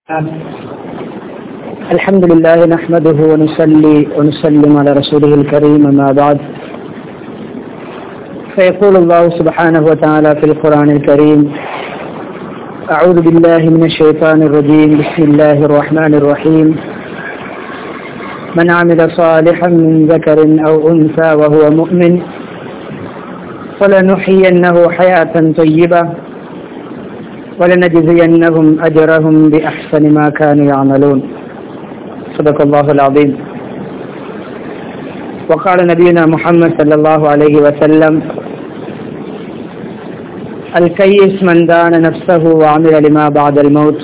الحمد لله نحمده ونصلي ونسلم على رسوله الكريم أما بعد فيقول الله سبحانه وتعالى في القرآن الكريم أعوذ بالله من الشيطان الرجيم بسم الله الرحمن الرحيم من عمل صالحا من ذكر أو أنثى وهو مؤمن فلنحيينه حياة طيبة ولنجزينهم أجرهم بأحسن ما كانوا يعملون صدق الله العظيم وقال نبينا محمد صلى الله عليه وسلم الكيس من دان نفسه وعمل لما بعد الموت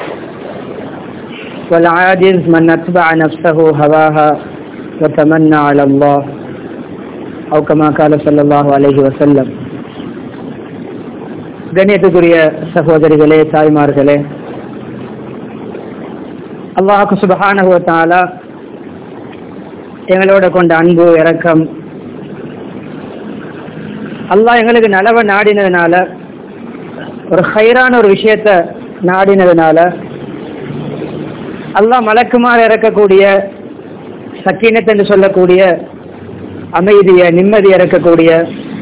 والعاجز من أتبع نفسه هواها وتمنى على الله أو كما قال صلى الله عليه وسلم கண்ணியத்துக்குரிய சகோதரிகளே தாய்மார்களே அல்லாஹு சுபஹானகுவத்தாலா எங்களோட கொண்ட அன்பு இரக்கம் அல்லாஹ் எங்களுக்கு நலவ நாடினதுனால ஒரு ஹைரான ஒரு விஷயத்த நாடினதுனால அல்லாஹ் மலக்குமார் இறக்கக்கூடிய சக்கீனத் என்று சொல்லக்கூடிய அமைதியை நிம்மதி இறக்கக்கூடிய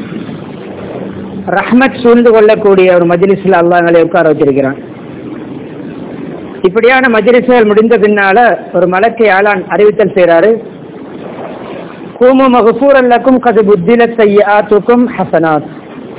ரஹ்மத் சூழ்ந்து கொள்ளக்கூடிய ஒரு மஜ்லிஸில் அல்லாஹ் எங்களை உட்கார வச்சிருக்கிறான் இப்படியான மஜ்லிஸ்கள் முடிந்த பின்னால ஒரு மலக்கை ஆளான் அறிவித்தல் செய்கிறாரு கூமு மகசூர் அல்லக்கும் கது புத்தில செய்யாத்துக்கும் ஹசனாத்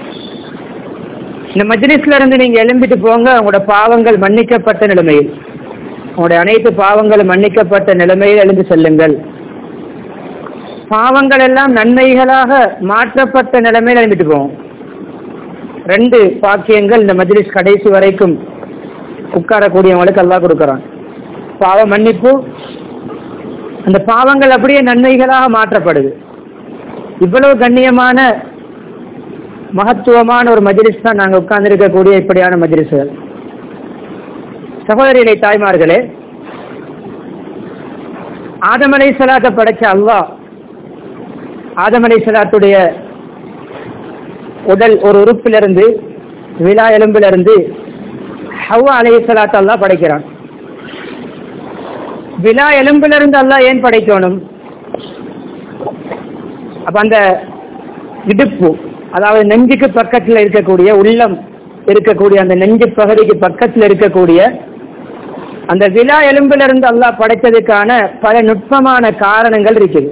இந்த மஜ்லிஸ்ல இருந்து நீங்க எழும்பிட்டு போங்க உங்களோட பாவங்கள் மன்னிக்கப்பட்ட நிலைமையில் உங்களுடைய அனைத்து பாவங்கள் மன்னிக்கப்பட்ட நிலைமையில் எழுந்து செல்லுங்கள் பாவங்கள் எல்லாம் நன்மைகளாக மாற்றப்பட்ட நிலைமையில் எழுந்துட்டு போவோம் ரெண்டு பாக்கியங்கள் இந்த மஜ்லிஸ் கடைசி வரைக்கும் உட்காரக்கூடியவங்களுக்கு எல்லாம் கொடுக்குறான் பாவ மன்னிப்பு அந்த பாவங்கள் அப்படியே நன்மைகளாக மாற்றப்படுது இவ்வளவு கண்ணியமான மகத்துவமான ஒரு மஜ்லிஸ் தான் நாங்கள் உட்கார்ந்துருக்கக்கூடிய இப்படியான மஜ்லிஸ்கள் சகோதரிகளை தாய்மார்களே ஆதமலை சலாத்தை படைச்ச அல்லாஹ் ஆதமலை சலாத்துடைய உடல் ஒரு உறுப்பிலிருந்து விழா எலும்பிலிருந்து ஹவ்வா அலைய சலாத்து அல்லா படைக்கிறான் விழா எலும்பிலிருந்து அல்லா ஏன் படைக்கணும் அப்ப அந்த இடுப்பு அதாவது நெஞ்சுக்கு பக்கத்தில் இருக்கக்கூடிய உள்ளம் இருக்கக்கூடிய அந்த நெஞ்சு பகுதிக்கு பக்கத்தில் இருக்கக்கூடிய அந்த விழா எலும்பிலிருந்து அல்லாஹ் படைத்ததுக்கான பல நுட்பமான காரணங்கள் இருக்குது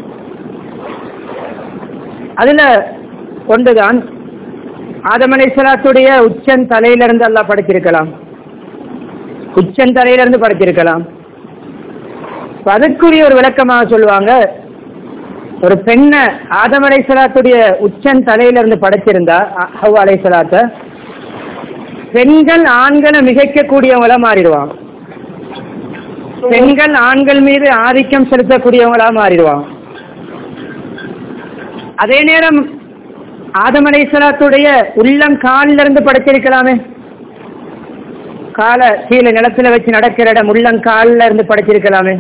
அதுல ஒன்றுதான் ஆதமலை சலாத்துடைய உச்சன் தலையிலிருந்து எல்லாம் படைச்சிருக்கலாம் உச்சன் தலையிலிருந்து படைச்சிருக்கலாம் அதுக்குரிய ஒரு விளக்கமாக சொல்லுவாங்க ஒரு பெண்ணை ஆதமலை சலாத்துடைய உச்சன் தலையிலிருந்து படைச்சிருந்தா ஹவ் அலை சலாத்த பெண்கள் ஆண்களை மிகைக்கக்கூடியவங்களா மாறிடுவாங்க பெண்கள் ஆண்கள் மீது ஆதிக்கம் செலுத்தக்கூடியவங்களா மாறிடுவாங்க அதே நேரம் ஆதம் அலைசலாத்துடைய உள்ளம் காலில் இருந்து படைச்சிருக்கலாமே காலை கீழே நிலத்துல வச்சு நடக்கிற இடம் உள்ளம் காலில் இருந்து படைச்சிருக்கலாமே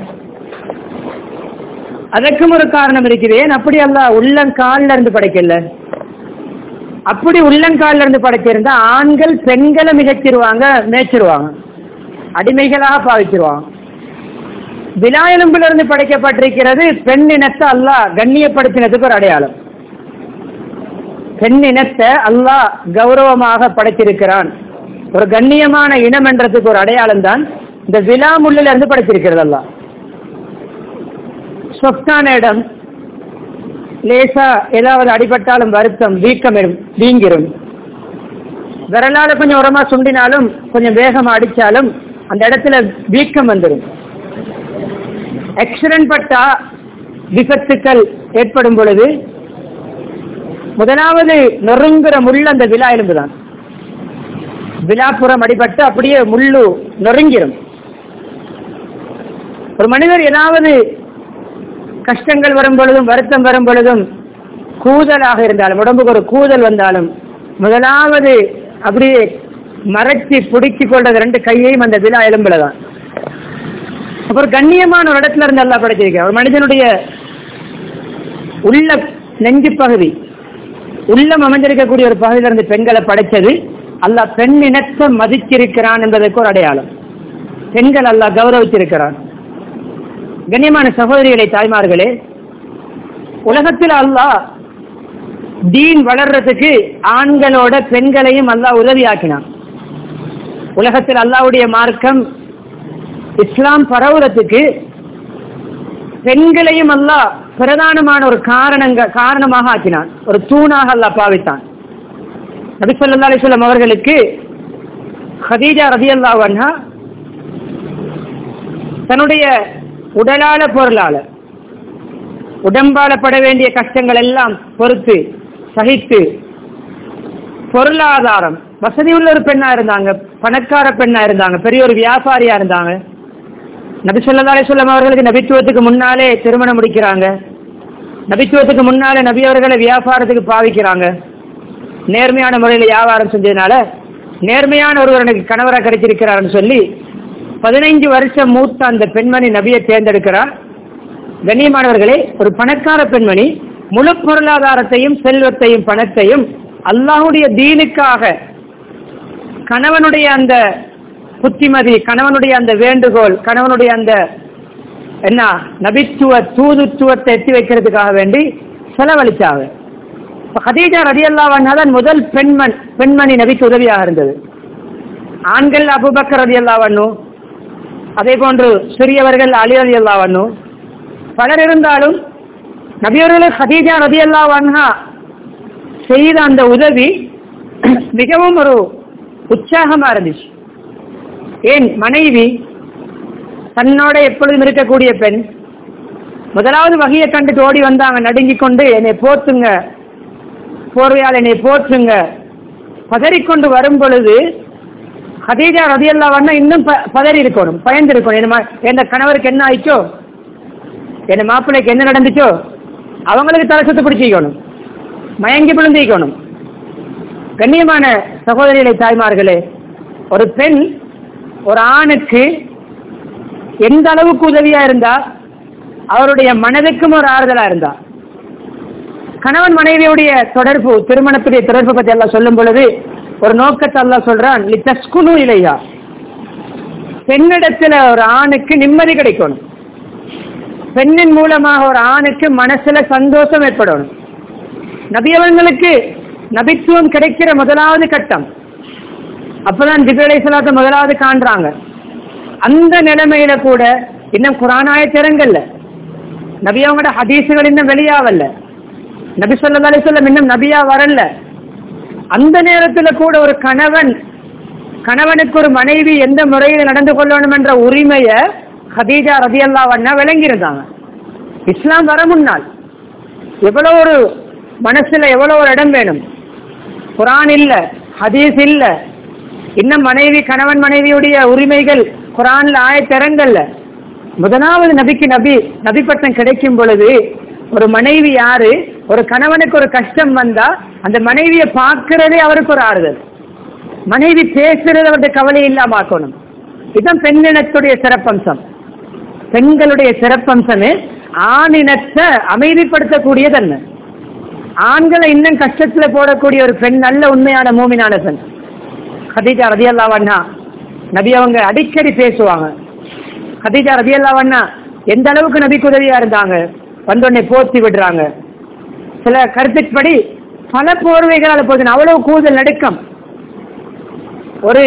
அதற்கும் ஒரு காரணம் இருக்குது ஏன் அப்படி அல்ல உள்ளம் காலில் இருந்து படைக்கல அப்படி உள்ளங்காலில் இருந்து படைச்சிருந்தா ஆண்கள் பெண்களை மிகச்சிருவாங்க மேய்ச்சிருவாங்க அடிமைகளாக பாவிச்சிருவாங்க விழா எலும்புல இருந்து படைக்கப்பட்டிருக்கிறது பெண் இனத்தை அல்ல கண்ணியப்படுத்தினதுக்கு ஒரு அடையாளம் பெண் இனத்தை அல்லாஹ் கௌரவமாக படைத்திருக்கிறான் ஒரு கண்ணியமான இனம் என்றதுக்கு ஒரு அடையாளம் தான் இந்த விழா முள்ளில இருந்து படைத்திருக்கிறது அல்லாஹ் சொத்தான இடம் லேசா ஏதாவது அடிபட்டாலும் வருத்தம் வீக்கம் வீங்கிரும் விரலால கொஞ்சம் உரமா சுண்டினாலும் கொஞ்சம் வேகமா அடிச்சாலும் அந்த இடத்துல வீக்கம் வந்துடும் ஆக்சிடென்ட் பட்டா விபத்துக்கள் ஏற்படும் பொழுது முதலாவது நொறுங்குற முள் அந்த விழா எலும்பு தான் விழாப்புறம் அடிபட்டு அப்படியே முள்ளு நொறுங்கிடும் ஒரு மனிதர் ஏதாவது கஷ்டங்கள் வரும் பொழுதும் வருத்தம் வரும் பொழுதும் கூதலாக இருந்தாலும் உடம்புக்கு ஒரு கூதல் வந்தாலும் முதலாவது அப்படியே மறைச்சி பிடிச்சு கொள்றது ரெண்டு கையையும் அந்த விழா எலும்புல தான் அப்புறம் கண்ணியமான ஒரு இடத்துல இருந்து எல்லாம் படைச்சிருக்க ஒரு மனிதனுடைய உள்ள நெஞ்சு பகுதி உள்ளம் அமைஞ்சிருக்கக்கூடிய ஒரு பகுதியிலிருந்து பெண்களை படைச்சது அல்லாஹ் பெண் இனத்தை மதிச்சிருக்கிறான் என்பதற்கு ஒரு அடையாளம் பெண்கள் அல்லாஹ் கௌரவிச்சிருக்கிறான் கண்ணியமான சகோதரிகளை தாய்மார்களே உலகத்தில் அல்லாஹ் தீன் வளர்றதுக்கு ஆண்களோட பெண்களையும் அல்லாஹ் உதவியாக்கினான் உலகத்தில் அல்லாஹ்வுடைய மார்க்கம் இஸ்லாம் பரவுறதுக்கு பெண்களையும் அல்லாஹ் பிரதானமான ஒரு காரணங்க காரணமாக ஆக்கினான் ஒரு தூணாக அல்லாஹ் பாவித்தான் நபி ஸல்லல்லாஹு அலைஹி வஸல்லம் அவர்களுக்கு ஹதீஜா ரதியல்லாஹு அன்ஹா தன்னுடைய உடலால பொருளால உடம்பால பட வேண்டிய கஷ்டங்கள் எல்லாம் பொறுத்து சகித்து பொருளாதாரம் வசதி உள்ள ஒரு பெண்ணா இருந்தாங்க பணக்கார பெண்ணா இருந்தாங்க பெரிய ஒரு வியாபாரியா இருந்தாங்க நபி ஸல்லல்லாஹு அலைஹி வஸல்லம் அவர்களுக்கு நபித்துவத்துக்கு முன்னாலே திருமணம் முடிக்கிறாங்க நபித்துவத்துக்கு முன்னாலே நபி அவர்களை வியாபாரத்துக்கு பாவிக்கிறாங்க நேர்மையான முறையில் வியாபாரம் செஞ்சதுனால நேர்மையான ஒருவர் எனக்கு கணவராக கிடைச்சிருக்கிறார்னு சொல்லி பதினைஞ்சு வருஷம் மூத்த அந்த பெண்மணி நபியை தேர்ந்தெடுக்கிறார் கண்ணியமானவர்களே ஒரு பணக்கார பெண்மணி முழு பொருளாதாரத்தையும் செல்வத்தையும் பணத்தையும் அல்லாஹுடைய தீனுக்காக கணவனுடைய அந்த புத்திமதி கணவனுடைய அந்த வேண்டுகோள் கணவனுடைய அந்த என்ன நபித்துவ தூதுத்துவத்தை எத்தி வைக்கிறதுக்காக வேண்டி செலவழிச்சாங்க ஹதீஜா ரதி தான் முதல் பெண்மண் பெண்மணி நபிக்கு உதவியாக இருந்தது ஆண்கள் அபுபக்கர் ரதி அல்லாவண்ணு அதே போன்று சிறியவர்கள் அலி ரதி அல்லாவண்ணு பலர் இருந்தாலும் நபியவர்கள் ஹதீஜா ரதி அல்லாவண்ணா செய்த அந்த உதவி மிகவும் ஒரு உற்சாகமா இருந்துச்சு ஏன் மனைவி தன்னோட எப்பொழுதும் இருக்கக்கூடிய பெண் முதலாவது வகையை கண்டுட்டு ஓடி வந்தாங்க நடுங்கிக் கொண்டு என்னை போத்துங்க போர்வையால் என்னை போற்றுங்க பதறிக்கொண்டு வரும் பொழுது ஹதீஜா ரதியல்லா வண்ணா இன்னும் ப- பதறி இருக்கணும் பயந்து இருக்கணும் என்ன மா- என் கணவருக்கு என்ன ஆயிச்சோ என் மாப்பிள்ளைக்கு என்ன நடந்துச்சோ அவங்களுக்கு தலை சுத்து பிடிச்சிக்கணும் மயங்கி விழுந்திக்கணும் கண்ணியமான சகோதரிகளை தாய்மார்களே ஒரு பெண் ஒரு ஆணுக்கு எந்த அளவுக்கு உதவியா இருந்தா அவருடைய மனதுக்கும் ஒரு ஆறுதலா இருந்தா கணவன் மனைவியுடைய தொடர்பு திருமணத்துடைய தொடர்பு பத்தி எல்லாம் சொல்லும் பொழுது ஒரு நோக்கத்தை எல்லாம் சொல்றான் லித்தஸ்குனு இலையா பெண்ணிடத்துல ஒரு ஆணுக்கு நிம்மதி கிடைக்கணும் பெண்ணின் மூலமாக ஒரு ஆணுக்கு மனசுல சந்தோஷம் ஏற்படணும் நபியவங்களுக்கு நபித்துவம் கிடைக்கிற முதலாவது கட்டம் அப்பதான் ஜிபேலை சலாத்த முதலாவது காண்றாங்க அந்த நிலைமையில கூட இன்னும் குரானாய திறங்கல்ல நபி அவங்களோட ஹதீசுகள் இன்னும் வெளியாவல்ல நபி சொல்லா அலிசல்லம் இன்னும் நபியா வரல அந்த நேரத்துல கூட ஒரு கணவன் கணவனுக்கு ஒரு மனைவி எந்த முறையில் நடந்து கொள்ளணும் என்ற உரிமைய ஹதீஜா ரதியல்லா வண்ணா விளங்கியிருந்தாங்க இஸ்லாம் வர முன்னால் எவ்வளவு ஒரு மனசுல எவ்வளவு ஒரு இடம் வேணும் குரான் இல்ல ஹதீஸ் இல்ல இன்னும் மனைவி கணவன் மனைவியுடைய உரிமைகள் குரான்ல ஆயத்திறங்கல்ல முதலாவது நபிக்கு நபி நபி பட்டம் கிடைக்கும் பொழுது ஒரு மனைவி யாரு ஒரு கணவனுக்கு ஒரு கஷ்டம் வந்தா அந்த மனைவியை பார்க்கிறதே அவருக்கு ஒரு ஆறுதல் மனைவி பேசுறது அவருடைய கவலை இல்லாம ஆக்கணும் இதுதான் பெண்ணினத்துடைய சிறப்பம்சம் பெண்களுடைய சிறப்பம்சமே ஆணினத்தை அமைதிப்படுத்தக்கூடிய தன்மை ஆண்களை இன்னும் கஷ்டத்துல போடக்கூடிய ஒரு பெண் நல்ல உண்மையான மூமினான பெண் ஹதீஜா ரதியல்லாவண்ணா நபி அவங்க அடிக்கடி பேசுவாங்க ஹதீஜா ரதியல்லாவண்ணா எந்த அளவுக்கு நபிக்கு உதவியா இருந்தாங்க வந்தோடனே போர்த்தி விடுறாங்க சில கருத்துப்படி பல போர்வைகளால் போகுது அவ்வளவு கூடுதல் நடுக்கம் ஒரு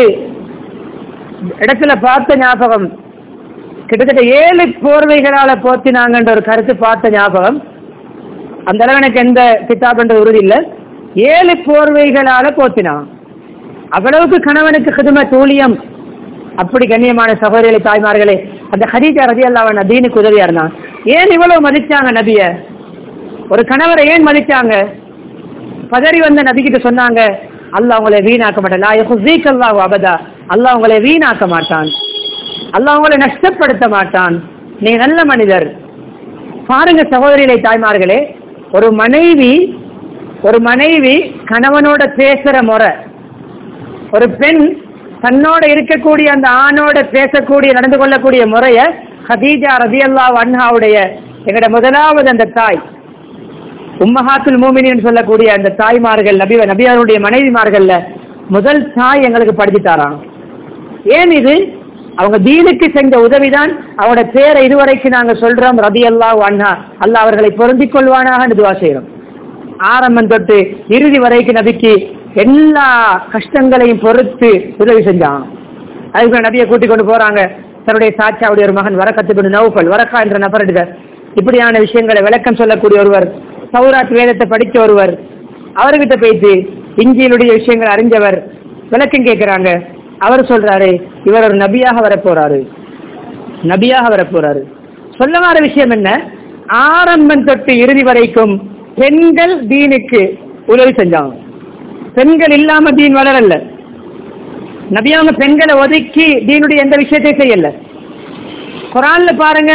இடத்துல பார்த்த ஞாபகம் கிட்டத்தட்ட ஏழு போர்வைகளால போத்தினாங்கன்ற ஒரு கருத்து பார்த்த ஞாபகம் அந்த அளவு எனக்கு எந்த கிதாப்ன்ற உறுதி இல்லை ஏழு போர்வைகளால போத்தினான் அவ்வளவுக்கு கணவனுக்கு கிதும தூளியம் அப்படி கண்ணியமான சகோதரிகளை தாய்மார்களே அந்த ஹதீஜா ரதி அல்லாவன் தீனுக்கு உதவியா இருந்தான் ஏன் இவ்வளவு மதிச்சாங்க நபிய ஒரு கணவரை ஏன் மதிச்சாங்க பதறி வந்த நபிகிட்ட சொன்னாங்க அல்லாஹ் உங்களை வீணாக்க மாட்டான் லா யஹ்ஸீக அல்லாஹு அபதா அல்லாஹ் உங்களை வீணாக்க மாட்டான் அல்லாஹ் உங்களை நஷ்டப்படுத்த மாட்டான் நீ நல்ல மனிதர் பாருங்க சகோதரிகளை தாய்மார்களே ஒரு மனைவி ஒரு மனைவி கணவனோட பேசுற முறை ஒரு பெண் தன்னோட இருக்கக்கூடிய அந்த ஆணோட பேசக்கூடிய நடந்து கொள்ளக்கூடிய முறைய ஹதீஜா ரதியல்லா அன்ஹாவுடைய எங்கட முதலாவது அந்த தாய் உம்மஹாத்துல் மூமினின்னு சொல்லக்கூடிய அந்த தாய்மார்கள் நபி நபியாருடைய மனைவிமார்கள்ல முதல் தாய் எங்களுக்கு படிச்சுட்டாராம் ஏன் இது அவங்க தீனுக்கு செஞ்ச உதவிதான் அவங்களோட பேரை இதுவரைக்கும் நாங்க சொல்றோம் ரதி அல்லா அண்ணா அல்லா அவர்களை பொருந்திக் கொள்வானாக துவா செய்யறோம் ஆரம்பம் தொட்டு இறுதி வரைக்கும் நபிக்கு எல்லா கஷ்டங்களையும் பொறுத்து உதவி செஞ்சான் அதுக்கு நபியை கூட்டிக் கொண்டு போறாங்க தன்னுடைய சாச்சாவுடைய ஒரு மகன் வரக்கத்து பின் நௌஃபல் வரக்கா என்ற நபரிட இப்படியான விஷயங்களை விளக்கம் சொல்லக்கூடிய ஒருவர் சௌராத் வேதத்தை படித்த ஒருவர் அவர்கிட்ட போயிட்டு இஞ்சியிலுடைய விஷயங்கள் அறிஞ்சவர் விளக்கம் கேட்கிறாங்க அவர் சொல்றாரு இவர் ஒரு நபியாக வரப்போறாரு நபியாக வரப்போறாரு சொல்ல வர விஷயம் என்ன ஆரம்பம் தொட்டு இறுதி வரைக்கும் பெண்கள் தீனுக்கு உதவி செஞ்சாங்க பெண்கள் இல்லாம தீன் வளரல நபியாங்க பெண்களை ஒதுக்கி தீனுடைய எந்த விஷயத்தையும் செய்யல குரான்ல பாருங்க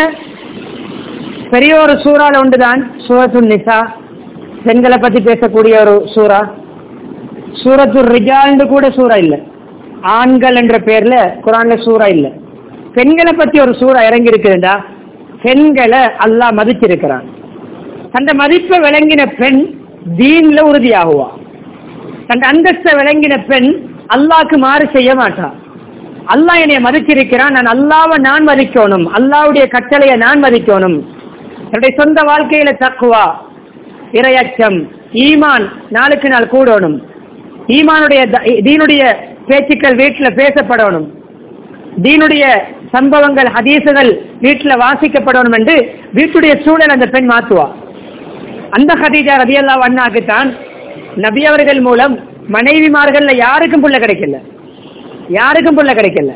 பெரிய ஒரு சூறால உண்டுதான் சூரத்து நிசா பெண்களை பத்தி பேசக்கூடிய ஒரு சூறா சூரத்து ரிஜால்னு கூட சூறா இல்ல ஆண்கள் என்ற பேர்ல குரான்ல சூறா இல்ல பெண்களை பத்தி ஒரு சூறா இறங்கி இருக்குதுண்டா பெண்களை அல்லாஹ் மதிச்சிருக்கிறான் அந்த மதிப்பை விளங்கின பெண் தீன்ல உறுதியாகுவா தன் அந்தஸ்தை விளங்கின பெண் அல்லாக்கு மாறு செய்ய மாட்டா அல்லாஹ் என்னைய மதிச்சிருக்கிறான் நான் அல்லாவை நான் மதிக்கணும் அல்லாவுடைய கட்டளையை நான் மதிக்கணும் என்னுடைய சொந்த வாழ்க்கையில தக்குவா இரையச்சம் ஈமான் நாளுக்கு நாள் கூடணும் ஈமானுடைய த- தீனுடைய பேச்சுக்கள் வீட்டில் பேசப்படணும் தீனுடைய சம்பவங்கள் ஹதீசுகள் வீட்டில் வாசிக்கப்படணும் என்று வீட்டுடைய சூழல் அந்த பெண் மாத்துவா அந்த ஹதீஜா ரதியல்லா அண்ணாக்கு தான் நபி அவர்கள் மூலம் மனைவிமார்கள்ல யாருக்கும் புள்ள கிடைக்கல யாருக்கும் புள்ள கிடைக்கல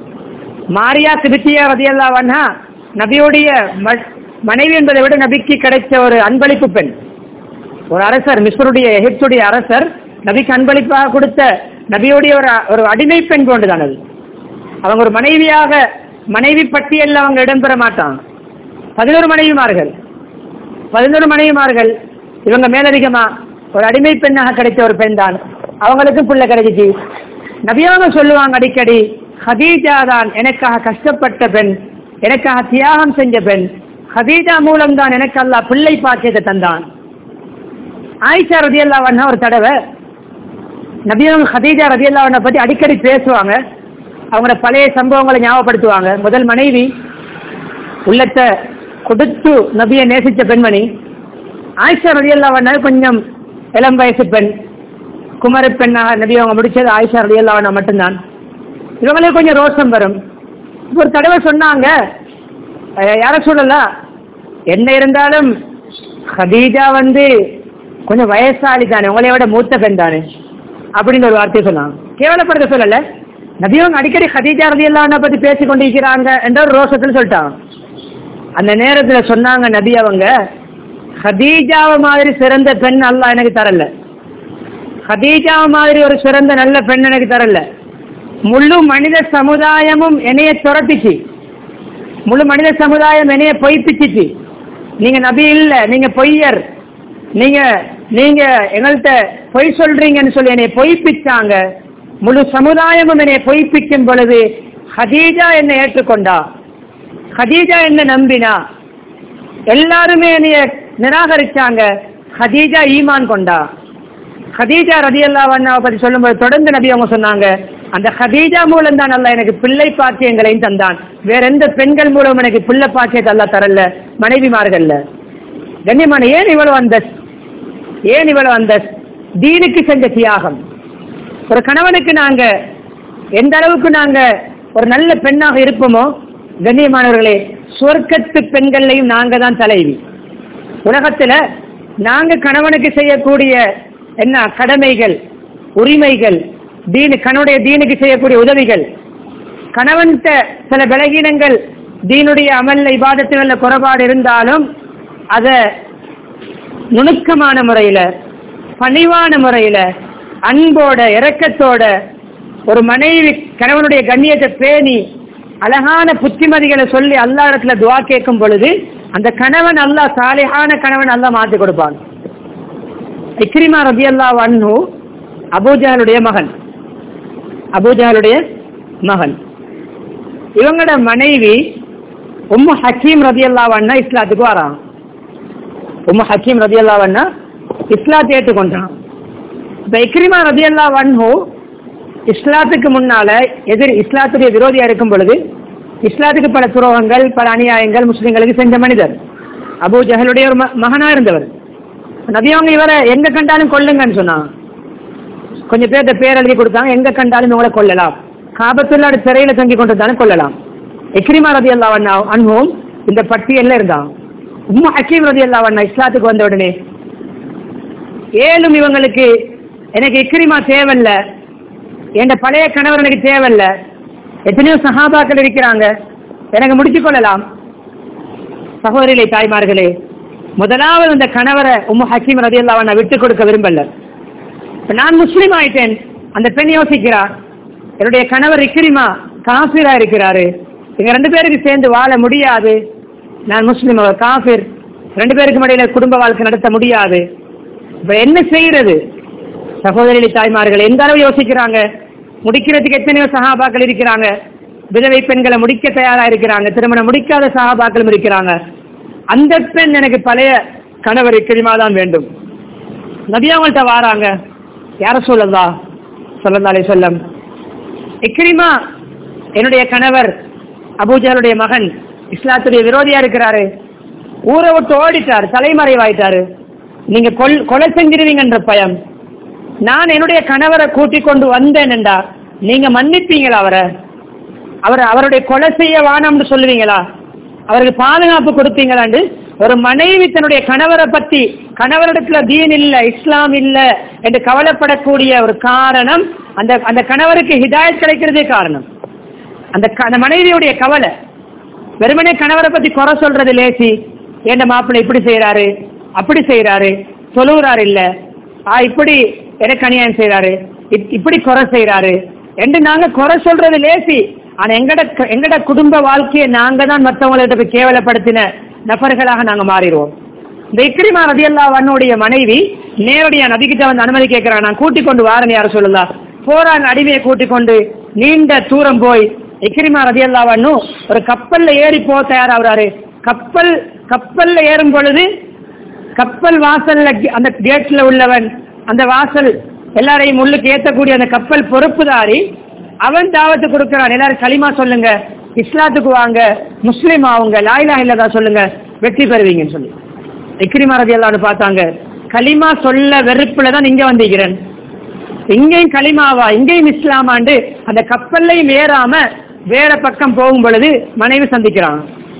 மாரியா சிபித்தியா ரதியல்லா அண்ணா நபியுடைய ம- மனைவி என்பதை விட நபிக்கு கிடைச்ச ஒரு அன்பளிப்பு பெண் ஒரு அரசர் மிஸ்ருடைய எகிப்துடைய அரசர் நபிக்கு அன்பளிப்பாக கொடுத்த நபியுடைய ஒரு ஒரு அடிமை பெண் போன்றுதான் அது அவங்க ஒரு மனைவியாக மனைவி பட்டியலில் அவங்க இடம்பெற மாட்டாங்க பதினோரு மனைவிமார்கள் பதினோரு மனைவிமார்கள் இவங்க மேலதிகமா ஒரு அடிமை பெண்ணாக கிடைச்ச ஒரு பெண் தான் அவங்களுக்கும் புள்ள கிடைச்சிச்சு நபியாக சொல்லுவாங்க அடிக்கடி ஹதீஜா தான் எனக்காக கஷ்டப்பட்ட பெண் எனக்காக தியாகம் செஞ்ச பெண் ஹதீஜா மூலம் தான் எனக்கு அல்லாஹ் பிள்ளை பாக்கியத்தை தந்தான் ஆயிஷா ரதியல்லாவண்ணா ஒரு தடவை நபியவங்க ஹதீஜா ரதியல்லாவண்ணா பத்தி அடிக்கடி பேசுவாங்க அவங்களோட பழைய சம்பவங்களை ஞாபகப்படுத்துவாங்க முதல் மனைவி உள்ளத்தை கொடுத்து நபியை நேசிச்ச பெண்மணி ஆயிஷா ரதியல்லாவண்ணா கொஞ்சம் இளம் வயசு பெண் குமர பெண்ணாக நபி அவங்க முடிச்சது ஆயிஷா ரதியல்லாவண்ணா மட்டும்தான் இவங்களே கொஞ்சம் ரோஷம் வரும் ஒரு தடவை சொன்னாங்க அஹ் யார சொல்லல என்ன இருந்தாலும் ஹதீஜா வந்து கொஞ்சம் வயசாளி தானே உங்களை விட மூத்த பெண் தானே அப்படின்னு ஒரு வார்த்தையை சொன்னாங்க கேவலப்படுத்த சொல்லல நபியவங்க அடிக்கடி ஹதீஜா ரதி எல்லாம் பத்தி பேசி கொண்டிருக்கிறாங்க என்ற ஒரு ரோஷத்தில் சொல்லிட்டாங்க அந்த நேரத்துல சொன்னாங்க நபி அவங்க ஹதீஜாவை மாதிரி சிறந்த பெண் அல்லாஹ் எனக்கு தரல ஹதீஜாவை மாதிரி ஒரு சிறந்த நல்ல பெண் எனக்கு தரல முழு மனித சமுதாயமும் என்னைய துரத்திச்சு முழு மனித சமுதாயம் என்னைய பொய்ப்பிச்சிச்சு நீங்க நபி இல்ல நீங்க பொய்யர் நீங்க நீங்க எங்கள்கிட்ட பொய் சொல்றீங்கன்னு சொல்லி என்னை பொய்ப்பிச்சாங்க முழு சமுதாயமும் என்னை பொய்ப்பிக்கும் பொழுது ஹதீஜா என்னை ஏற்றுக்கொண்டா ஹதீஜா என்ன நம்பினா எல்லாருமே என்னைய நிராகரிச்சாங்க ஹதீஜா ஈமான் கொண்டா ஹதீஜா ரதியல்லா அண்ணாவை பத்தி சொல்லும்போது தொடர்ந்து நபி அவங்க சொன்னாங்க அந்த ஹதீஜா மூலம் தான் அல்ல எனக்கு பிள்ளை பாக்கியங்களையும் தந்தான் வேற எந்த பெண்கள் மூலம் எனக்கு பிள்ளை பாக்கியத்தை அல்ல தரல மனைவிமார்கள்ல கண்ணியமான ஏன் இவ்வளவு அந்த ஏன் இவ்வளவு அந்த தீனுக்கு செஞ்ச தியாகம் ஒரு கணவனுக்கு நாங்க எந்த அளவுக்கு நாங்க ஒரு நல்ல பெண்ணாக இருப்போமோ கண்ணியமானவர்களே சொர்க்கத்து பெண்கள்லையும் நாங்க தான் தலைவி உலகத்துல நாங்க கணவனுக்கு செய்யக்கூடிய என்ன கடமைகள் உரிமைகள் தீனு கணவனுடைய தீனுக்கு செய்யக்கூடிய உதவிகள் கணவன்கிட்ட சில பலகீனங்கள் தீனுடைய அமல்ல இபாதத்துகள்ல குறைபாடு இருந்தாலும் அத நுணுக்கமான முறையில பணிவான முறையில அன்போட இரக்கத்தோட ஒரு மனைவி கணவனுடைய கண்ணியத்தை பேணி அழகான புத்திமதிகளை சொல்லி அல்லா இடத்துல துவா கேட்கும் பொழுது அந்த கணவன் அல்லாஹ் சாலிஹான கணவன் அல்லாஹ் மாற்றி கொடுப்பான் இக்ரிமா ரபி அல்லா அன்ஹு அபூஜாலுடைய மகன் அபூஜாலுடைய மகன் இவங்களோட மனைவி உம்மு ஹக்கீம் ரதி அல்லாவண்ணா இஸ்லாத்துக்கு வரான் உம்மு ஹக்கீம் ரதி அல்லாவண்ணா இஸ்லாத்தை ஏற்றுக்கொண்டான் இப்ப இக்ரிமா ரதி அல்லா வன்ஹு இஸ்லாத்துக்கு முன்னால எதிர் இஸ்லாத்துடைய விரோதியா இருக்கும் பொழுது இஸ்லாத்துக்கு பல துரோகங்கள் பல அநியாயங்கள் முஸ்லிம்களுக்கு செஞ்ச மனிதர் அபூ ஜஹலுடைய ஒரு ம- மகனா இருந்தவர் நபியவங்க இவரை எங்க கண்டாலும் கொல்லுங்கன்னு சொன்னாங்க கொஞ்சம் பேர்த்த பேர் எழுதி கொடுத்தாங்க எங்க கண்டாலும் இவங்களை கொல்லலாம் காபத்துள்ளாடு சிறையில தங்கி கொண்டிருந்தாலும் கொல்லலாம் எக்ரிமா ரதி அல்லா அன்ஹோம் இந்த பட்டியல்ல இருந்தான் உம்மா ஹக்கீம் ரதி அல்லா இஸ்லாத்துக்கு வந்த உடனே ஏழும் இவங்களுக்கு எனக்கு எக்ரிமா தேவையில்ல என் பழைய கணவர் எனக்கு தேவையில்ல எத்தனையோ சஹாபாக்கள் இருக்கிறாங்க எனக்கு முடிச்சுக் கொள்ளலாம் சகோதரிகளை தாய்மார்களே முதலாவது அந்த கணவரை உம்மு ஹக்கீம் ரதி அல்லா விட்டு கொடுக்க விரும்பல இப்ப நான் முஸ்லீம் ஆயிட்டேன் அந்த பெண் யோசிக்கிறா என்னுடைய கணவர் இக்ரிமா காஃபிரா இருக்கிறாரு எங்க ரெண்டு பேருக்கு சேர்ந்து வாழ முடியாது நான் முஸ்லீம் அவர் காஃபிர் ரெண்டு பேருக்கு இடையில குடும்ப வாழ்க்கை நடத்த முடியாது இப்ப என்ன செய்யறது சகோதரி தாய்மார்கள் எந்த அளவு யோசிக்கிறாங்க முடிக்கிறதுக்கு எத்தனையோ சகாபாக்கள் இருக்கிறாங்க விதவை பெண்களை முடிக்க தயாரா இருக்கிறாங்க திருமணம் முடிக்காத சகாபாக்களும் இருக்கிறாங்க அந்த பெண் எனக்கு பழைய கணவர் இக்கிரிமா தான் வேண்டும் நபி அவங்கள்ட்ட வாராங்க யார சொல்லதா சொல்லந்தாலே சொல்லம் இக்ரிமா என்னுடைய கணவர் அபூஜாலுடைய மகன் இஸ்லாத்துடைய விரோதியா இருக்கிறாரு ஊரை விட்டு ஓடிட்டார் தலைமறைவாயிட்டாரு நீங்க கொல் கொலை செஞ்சிருவீங்கன்ற பயம் நான் என்னுடைய கணவரை கூட்டிக் கொண்டு வந்தேன் என்றா நீங்க மன்னிப்பீங்களா அவரை அவர் அவருடைய கொலை செய்ய வானம்னு சொல்லுவீங்களா அவருக்கு பாதுகாப்பு கொடுப்பீங்களாண்டு ஒரு மனைவி தன்னுடைய கணவரை பத்தி கணவரிடத்துல தீன் இல்ல இஸ்லாம் இல்ல என்று கவலைப்படக்கூடிய ஒரு காரணம் அந்த அந்த கணவருக்கு ஹிதாயத் கிடைக்கிறதே காரணம் அந்த க- அந்த மனைவியுடைய கவலை வெறுமனே கணவரை பத்தி குறை சொல்றது லேசி ஏண்ட மாப்பிள்ளை இப்படி செய்யறாரு அப்படி செய்யறாரு சொல்லுகிறாரு இல்ல ஆ இப்படி எனக்கு அநியாயம் செய்யறாரு இப்- இப்படி குறை செய்யறாரு என்று நாங்க குறை சொல்றது லேசி ஆனா எங்கட க- எங்கட குடும்ப வாழ்க்கையை நாங்க தான் மற்றவங்கள்ட்ட போய் கேவலப்படுத்தின நபர்களாக நாங்க மாறிடுவோம் இந்த இக்ரிமா ரதியல்லா வண்ணுடைய மனைவி நேரடியா நபிக்கிட்ட வந்து அனுமதி கேட்கிறான் நான் கூட்டிக் கொண்டு வாரேன்னு யார சொல்லலாம் போறாங்க அடிமையை கூட்டிக் கொண்டு நீண்ட தூரம் போய் இக்ரிமா ரதியல்லா வண்ணு ஒரு கப்பல்ல ஏறி போக தயாராகிறாரு கப்பல் கப்பல்ல ஏறும் பொழுது கப்பல் வாசல்ல கே- அந்த கேட்ல உள்ளவன் அந்த வாசல் எல்லாரையும் உள்ளுக்கு ஏத்தக்கூடிய அந்த கப்பல் பொறுப்புதாரி அவன் தாவத்து கொடுக்கிறான் எல்லாரும் களிமா சொல்லுங்க இஸ்லாத்துக்கு வாங்க முஸ்லீம் ஆவுங்க லாயிலா இல்லதா சொல்லுங்க வெற்றி பெறுவீங்கன்னு சொல்லி இக்ரிமா ரதி பார்த்தாங்க களிமா சொல்ல வெறுப்புல தான் இங்க வந்திருக்கிறேன் இங்கேயும் களிமாவா இங்கேயும் இஸ்லாமாண்டு அந்த கப்பல்லையும் ஏறாம வேற பக்கம் போகும் பொழுது மனைவி சந்திக்கிறாங்க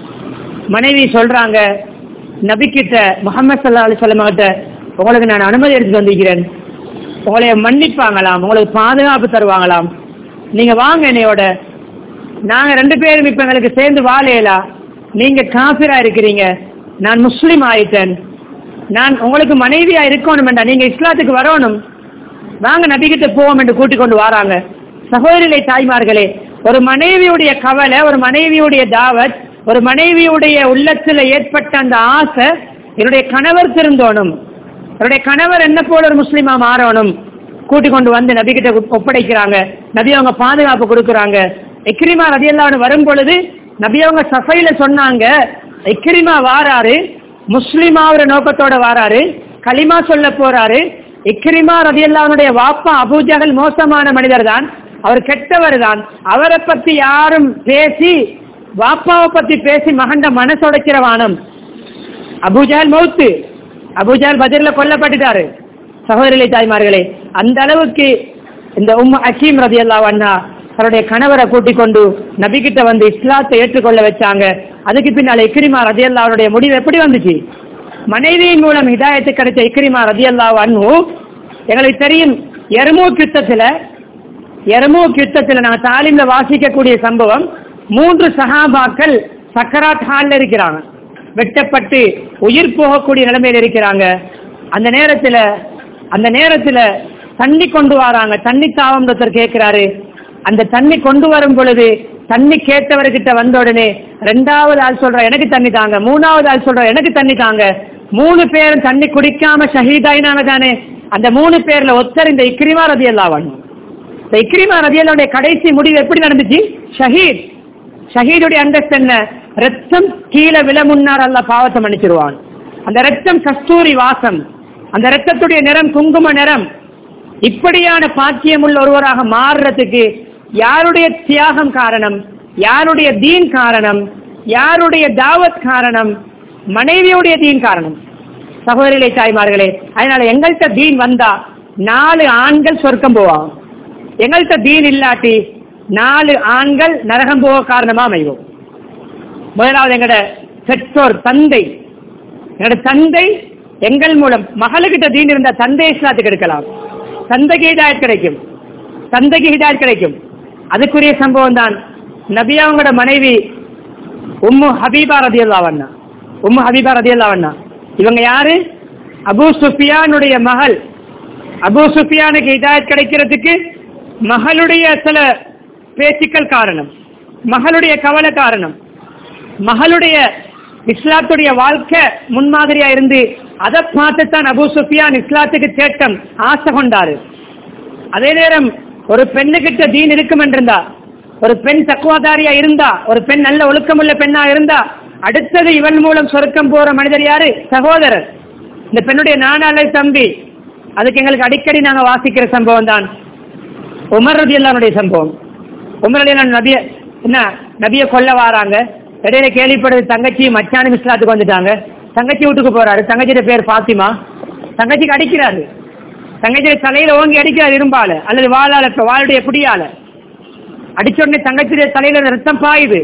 மனைவி சொல்றாங்க நபிக்கிட்ட முகமது சல்லா அலிஸ்லாம் கிட்ட உங்களுக்கு நான் அனுமதி எடுத்து வந்திருக்கிறேன் உங்களை மன்னிப்பாங்களாம் உங்களுக்கு பாதுகாப்பு தருவாங்களாம் நீங்க வாங்க என்னையோட நாங்க ரெண்டு பேரும் இப்ப எங்களுக்கு சேர்ந்து வாழையலா நீங்க காபிரா இருக்கிறீங்க நான் முஸ்லீம் ஆயிட்டேன் நான் உங்களுக்கு மனைவியா இருக்கணும் வேண்டாம் நீங்க இஸ்லாத்துக்கு வரணும் வாங்க நபிகிட்ட போவோம் என்று கூட்டிக் கொண்டு வராங்க சகோதரிகளை தாய்மார்களே ஒரு மனைவியுடைய கவலை ஒரு மனைவியுடைய தாவத் ஒரு மனைவியுடைய உள்ளத்துல ஏற்பட்ட அந்த ஆசை என்னுடைய கணவர் திருந்தோணும் என்னுடைய கணவர் என்ன போல ஒரு முஸ்லீமா மாறணும் கூட்டிக் கொண்டு வந்து நபிகிட்ட ஒப்படைக்கிறாங்க நபி அவங்க பாதுகாப்பு கொடுக்கறாங்க எக்ரிமா ரதியல்லான்னு வரும் பொழுது நபி அவங்க சஃபையில சொன்னாங்க எக்ரிமா வாராரு முஸ்லிமாவுற நோக்கத்தோட வாராரு களிமா சொல்ல போறாரு இக்ரிமா ரதியல்லாவுடைய வாப்பா அபூஜகல் மோசமான மனிதர் தான் அவர் கெட்டவர் தான் அவரை பத்தி யாரும் பேசி வாப்பாவை பத்தி பேசி மகண்ட மனசுடைக்கிற வானம் அபூஜால் மௌத்து அபூஜால் பதிரில கொல்லப்பட்டுட்டாரு சகோதரிகளை தாய்மார்களே அந்த அளவுக்கு இந்த உம் அக்கீம் ரதி அண்ணா தன்னுடைய கணவரை கூட்டிக் கொண்டு நபிகிட்ட வந்து இஸ்லாத்தை ஏற்றுக்கொள்ள வச்சாங்க அதுக்கு பின்னால் இக்ரிமா ரதி அவருடைய முடிவு எப்படி வந்துச்சு மனைவியின் மூலம் ஹிதாயத்து கிடைச்ச இக்ரிமா ரதி அன்ஹு எங்களுக்கு தெரியும் எருமூக் யுத்தத்துல எருமூக் யுத்தத்துல நான் தாலிம்ல வாசிக்கக்கூடிய சம்பவம் மூன்று சஹாபாக்கள் சக்கராத் ஹால்ல இருக்கிறாங்க வெட்டப்பட்டு உயிர் போகக்கூடிய நிலைமையில இருக்கிறாங்க அந்த நேரத்துல அந்த நேரத்துல தண்ணி கொண்டு வராங்க தண்ணி தாவம் ஒருத்தர் கேட்கிறாரு அந்த தண்ணி கொண்டு வரும் பொழுது தண்ணி கேட்டவர்கிட்ட வந்த உடனே ரெண்டாவது ஆள் சொல்ற எனக்கு தண்ணி தாங்க மூணாவது ஆள் சொல்ற எனக்கு தண்ணி தாங்க மூணு பேரும் தண்ணி குடிக்காம ஷஹீதாயினாங்க தானே அந்த மூணு பேர்ல ஒருத்தர் இந்த இக்ரிமா ரதி எல்லாம் இந்த இக்ரிமா ரதியலுடைய கடைசி முடிவு எப்படி நடந்துச்சு ஷஹீத் ஷஹீதுடைய அந்தஸ்து என்ன ரத்தம் கீழே விழ முன்னார் அல்ல பாவத்தை மன்னிச்சிருவான் அந்த ரத்தம் கஸ்தூரி வாசம் அந்த ரத்தத்துடைய நிறம் குங்கும நிறம் இப்படியான பாக்கியம் உள்ள ஒருவராக மாறுறதுக்கு யாருடைய தியாகம் காரணம் யாருடைய தீன் காரணம் யாருடைய தாவத் காரணம் மனைவியுடைய தீன் காரணம் சகோதரிகளை தாய்மார்களே அதனால எங்கள்கிட்ட தீன் வந்தா நாலு ஆண்கள் சொர்க்கம் போவாங்க எங்கள்கிட்ட தீன் இல்லாட்டி நாலு ஆண்கள் நரகம் போக காரணமா அமைவோம் முதலாவது எங்கட பெற்றோர் தந்தை எங்கட தந்தை எங்கள் மூலம் மகளுக்கிட்ட தீன் இருந்தா தந்தை இஸ்லாத்துக்கு எடுக்கலாம் தந்தைக்கு ஹிதாயத் கிடைக்கும் தந்தைக்கு ஹிதாயத் கிடைக்கும் அதுக்குரிய சம்பவம் தான் நபியாவங்களோட மனைவி உம்மு ஹபீபா ரதியல்லாவண்ணா உம்மு ஹபீபா ரதியல்லாவண்ணா இவங்க யாரு அபூ சுஃபியானுடைய மகள் அபூ சுஃபியானுக்கு ஹிதாயத் கிடைக்கிறதுக்கு மகளுடைய சில பேச்சுக்கள் காரணம் மகளுடைய கவலை காரணம் மகளுடைய இஸ்லாத்துடைய வாழ்க்கை முன்மாதிரியா இருந்து அதை பார்த்துத்தான் அபூ சுஃபியான் இஸ்லாத்துக்கு தேட்டம் ஆசை கொண்டாரு அதே நேரம் ஒரு பெண்ணுகிட்ட தீன் இருக்கும் என்றிருந்தா ஒரு பெண் தக்குவாதாரியா இருந்தா ஒரு பெண் நல்ல ஒழுக்கமுள்ள பெண்ணா இருந்தா அடுத்தது இவன் மூலம் சொருக்கம் போற மனிதர் யாரு சகோதரர் இந்த பெண்ணுடைய நானாலை தம்பி அதுக்கு எங்களுக்கு அடிக்கடி நாங்க வாசிக்கிற சம்பவம் தான் உமர் ரதி சம்பவம் உமர் ரதி நபிய என்ன நபிய கொல்ல வாராங்க இடையில கேள்விப்படுறது தங்கச்சி மச்சானும் இஸ்லாத்துக்கு வந்துட்டாங்க தங்கச்சி வீட்டுக்கு போறாரு தங்கச்சியோட பேர் பாத்திமா தங்கச்சிக்கு அடிக்கிறாரு தங்கச்சியோட தலையில ஓங்கி அடிக்கிறார் இரும்பால அல்லது வாளால வாளுடைய பிடியால அடிச்ச உடனே தங்கச்சியுடைய தலையில ரத்தம் பாயுது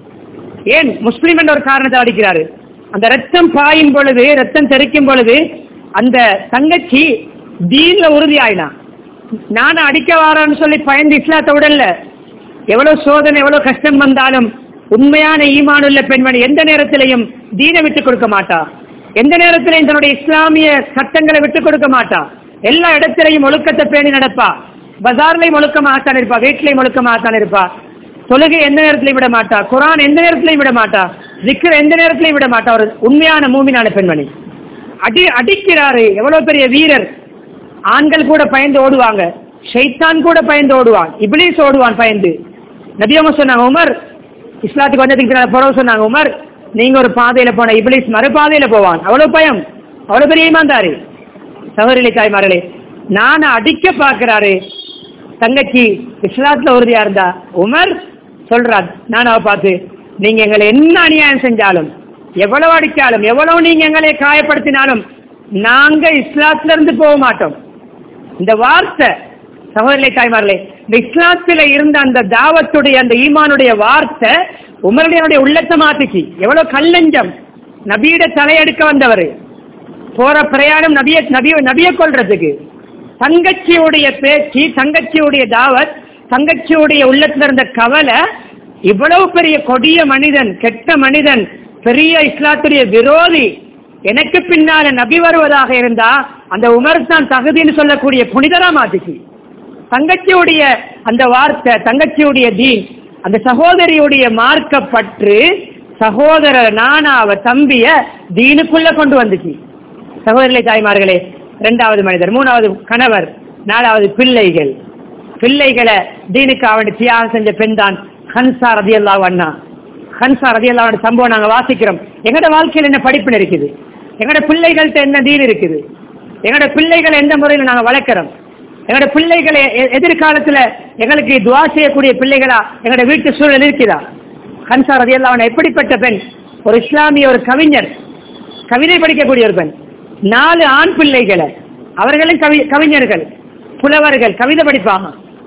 ஏன் முஸ்லீம் என்ற ஒரு காரணத்தை அடிக்கிறாரு அந்த ரத்தம் பாயும் பொழுது ரத்தம் தெறிக்கும் பொழுது அந்த தங்கச்சி தீன்ல உறுதி ஆயினா நானும் அடிக்க வாரான்னு சொல்லி பயந்து இஸ்லாத்தை விடல எவ்வளவு சோதனை எவ்வளவு கஷ்டம் வந்தாலும் உண்மையான ஈமானுள்ள பெண்மணி எந்த நேரத்திலையும் தீனை விட்டுக் கொடுக்க மாட்டா எந்த நேரத்திலையும் தன்னுடைய இஸ்லாமிய சட்டங்களை விட்டுக் கொடுக்க மாட்டா எல்லா இடத்திலையும் ஒழுக்கத்தை பேணி நடப்பா பஜார்லையும் ஒழுக்கமாகத்தான் இருப்பா வீட்டிலையும் ஒழுக்கமாகத்தான் இருப்பா தொழுகை எந்த நேரத்திலையும் விட மாட்டா குரான் எந்த நேரத்திலையும் விட மாட்டா திக்ர எந்த நேரத்திலையும் விட மாட்டா ஒரு உண்மையான மூமினான பெண்மணி அடி அடிக்கிறாரு எவ்வளவு பெரிய வீரர் ஆண்கள் கூட பயந்து ஓடுவாங்க ஷைத்தான் கூட பயந்து ஓடுவான் இப்ளீஸ் ஓடுவான் பயந்து நபியவங்க சொன்னாங்க உமர் இஸ்லாத்துக்கு வந்ததுக்கு பின்னால புறவு சொன்னாங்க உமர் நீங்க ஒரு பாதையில போன இப்ளீஸ் மறுபாதையில போவான் அவ்வளவு பயம் அவ்வளவு பெரிய ஈமாந்தாரு சகோதரி தாய்மார்களே நான் அடிக்க பார்க்கிறாரு தங்கச்சி இஸ்லாத்துல உறுதியா இருந்தா உமர் சொல்றார் நான் அவ பார்த்து நீங்க எங்களை என்ன அநியாயம் செஞ்சாலும் எவ்வளவு அடிச்சாலும் எவ்வளவு நீங்க எங்களை காயப்படுத்தினாலும் நாங்க இஸ்லாத்துல இருந்து போக மாட்டோம் இந்த வார்த்தை சகோதரி தாய்மார்களே இந்த இஸ்லாத்துல இருந்த அந்த தாவத்துடைய அந்த ஈமானுடைய வார்த்தை உமருடைய உள்ளத்தை மாத்திச்சு எவ்வளவு கல்லஞ்சம் நபியிட தலையெடுக்க வந்தவர் போற பிரயாணம் நபிய நபிய நபிய கொள்றதுக்கு தங்கச்சியுடைய பேச்சு தங்கச்சியுடைய தாவத் தங்கச்சியுடைய உள்ளத்துல இருந்த கவலை இவ்வளவு பெரிய கொடிய மனிதன் கெட்ட மனிதன் பெரிய இஸ்லாத்துடைய விரோதி எனக்கு பின்னால நபி வருவதாக இருந்தா அந்த உமர் தான் தகுதின்னு சொல்லக்கூடிய புனிதரா மாத்திச்சு தங்கச்சியுடைய அந்த வார்த்தை தங்கச்சியுடைய தீன் அந்த சகோதரியுடைய மார்க்கப்பற்று சகோதரர் நானாவ தம்பிய தீனுக்குள்ள கொண்டு வந்துச்சு சகோதரி தாய்மார்களே இரண்டாவது மனிதர் மூணாவது கணவர் நாலாவது பிள்ளைகள் பிள்ளைகளை தீனுக்கு அவன் தியாகம் செஞ்ச பெண் தான் ஹன்சா ரதியல்லா அண்ணா ஹன்சா ரதியல்லா சம்பவம் நாங்க வாசிக்கிறோம் எங்கட வாழ்க்கையில் என்ன படிப்பு இருக்குது எங்கட பிள்ளைகள்கிட்ட என்ன தீன் இருக்குது எங்கட பிள்ளைகளை எந்த முறையில் நாங்க வளர்க்கிறோம் எங்களோட பிள்ளைகளை எ- எதிர்காலத்துல எங்களுக்கு துவா செய்யக்கூடிய பிள்ளைகளா எங்களோட வீட்டு சூழல் இருக்குதா ஹன்சா ரதியல்லா அவன் எப்படிப்பட்ட பெண் ஒரு இஸ்லாமிய ஒரு கவிஞர் கவிதை படிக்கக்கூடிய ஒரு பெண் நாலு ஆண் பிள்ளைகளை அவர்களும் கவி கவிஞர்கள் புலவர்கள் கவிதை படிப்பாங்க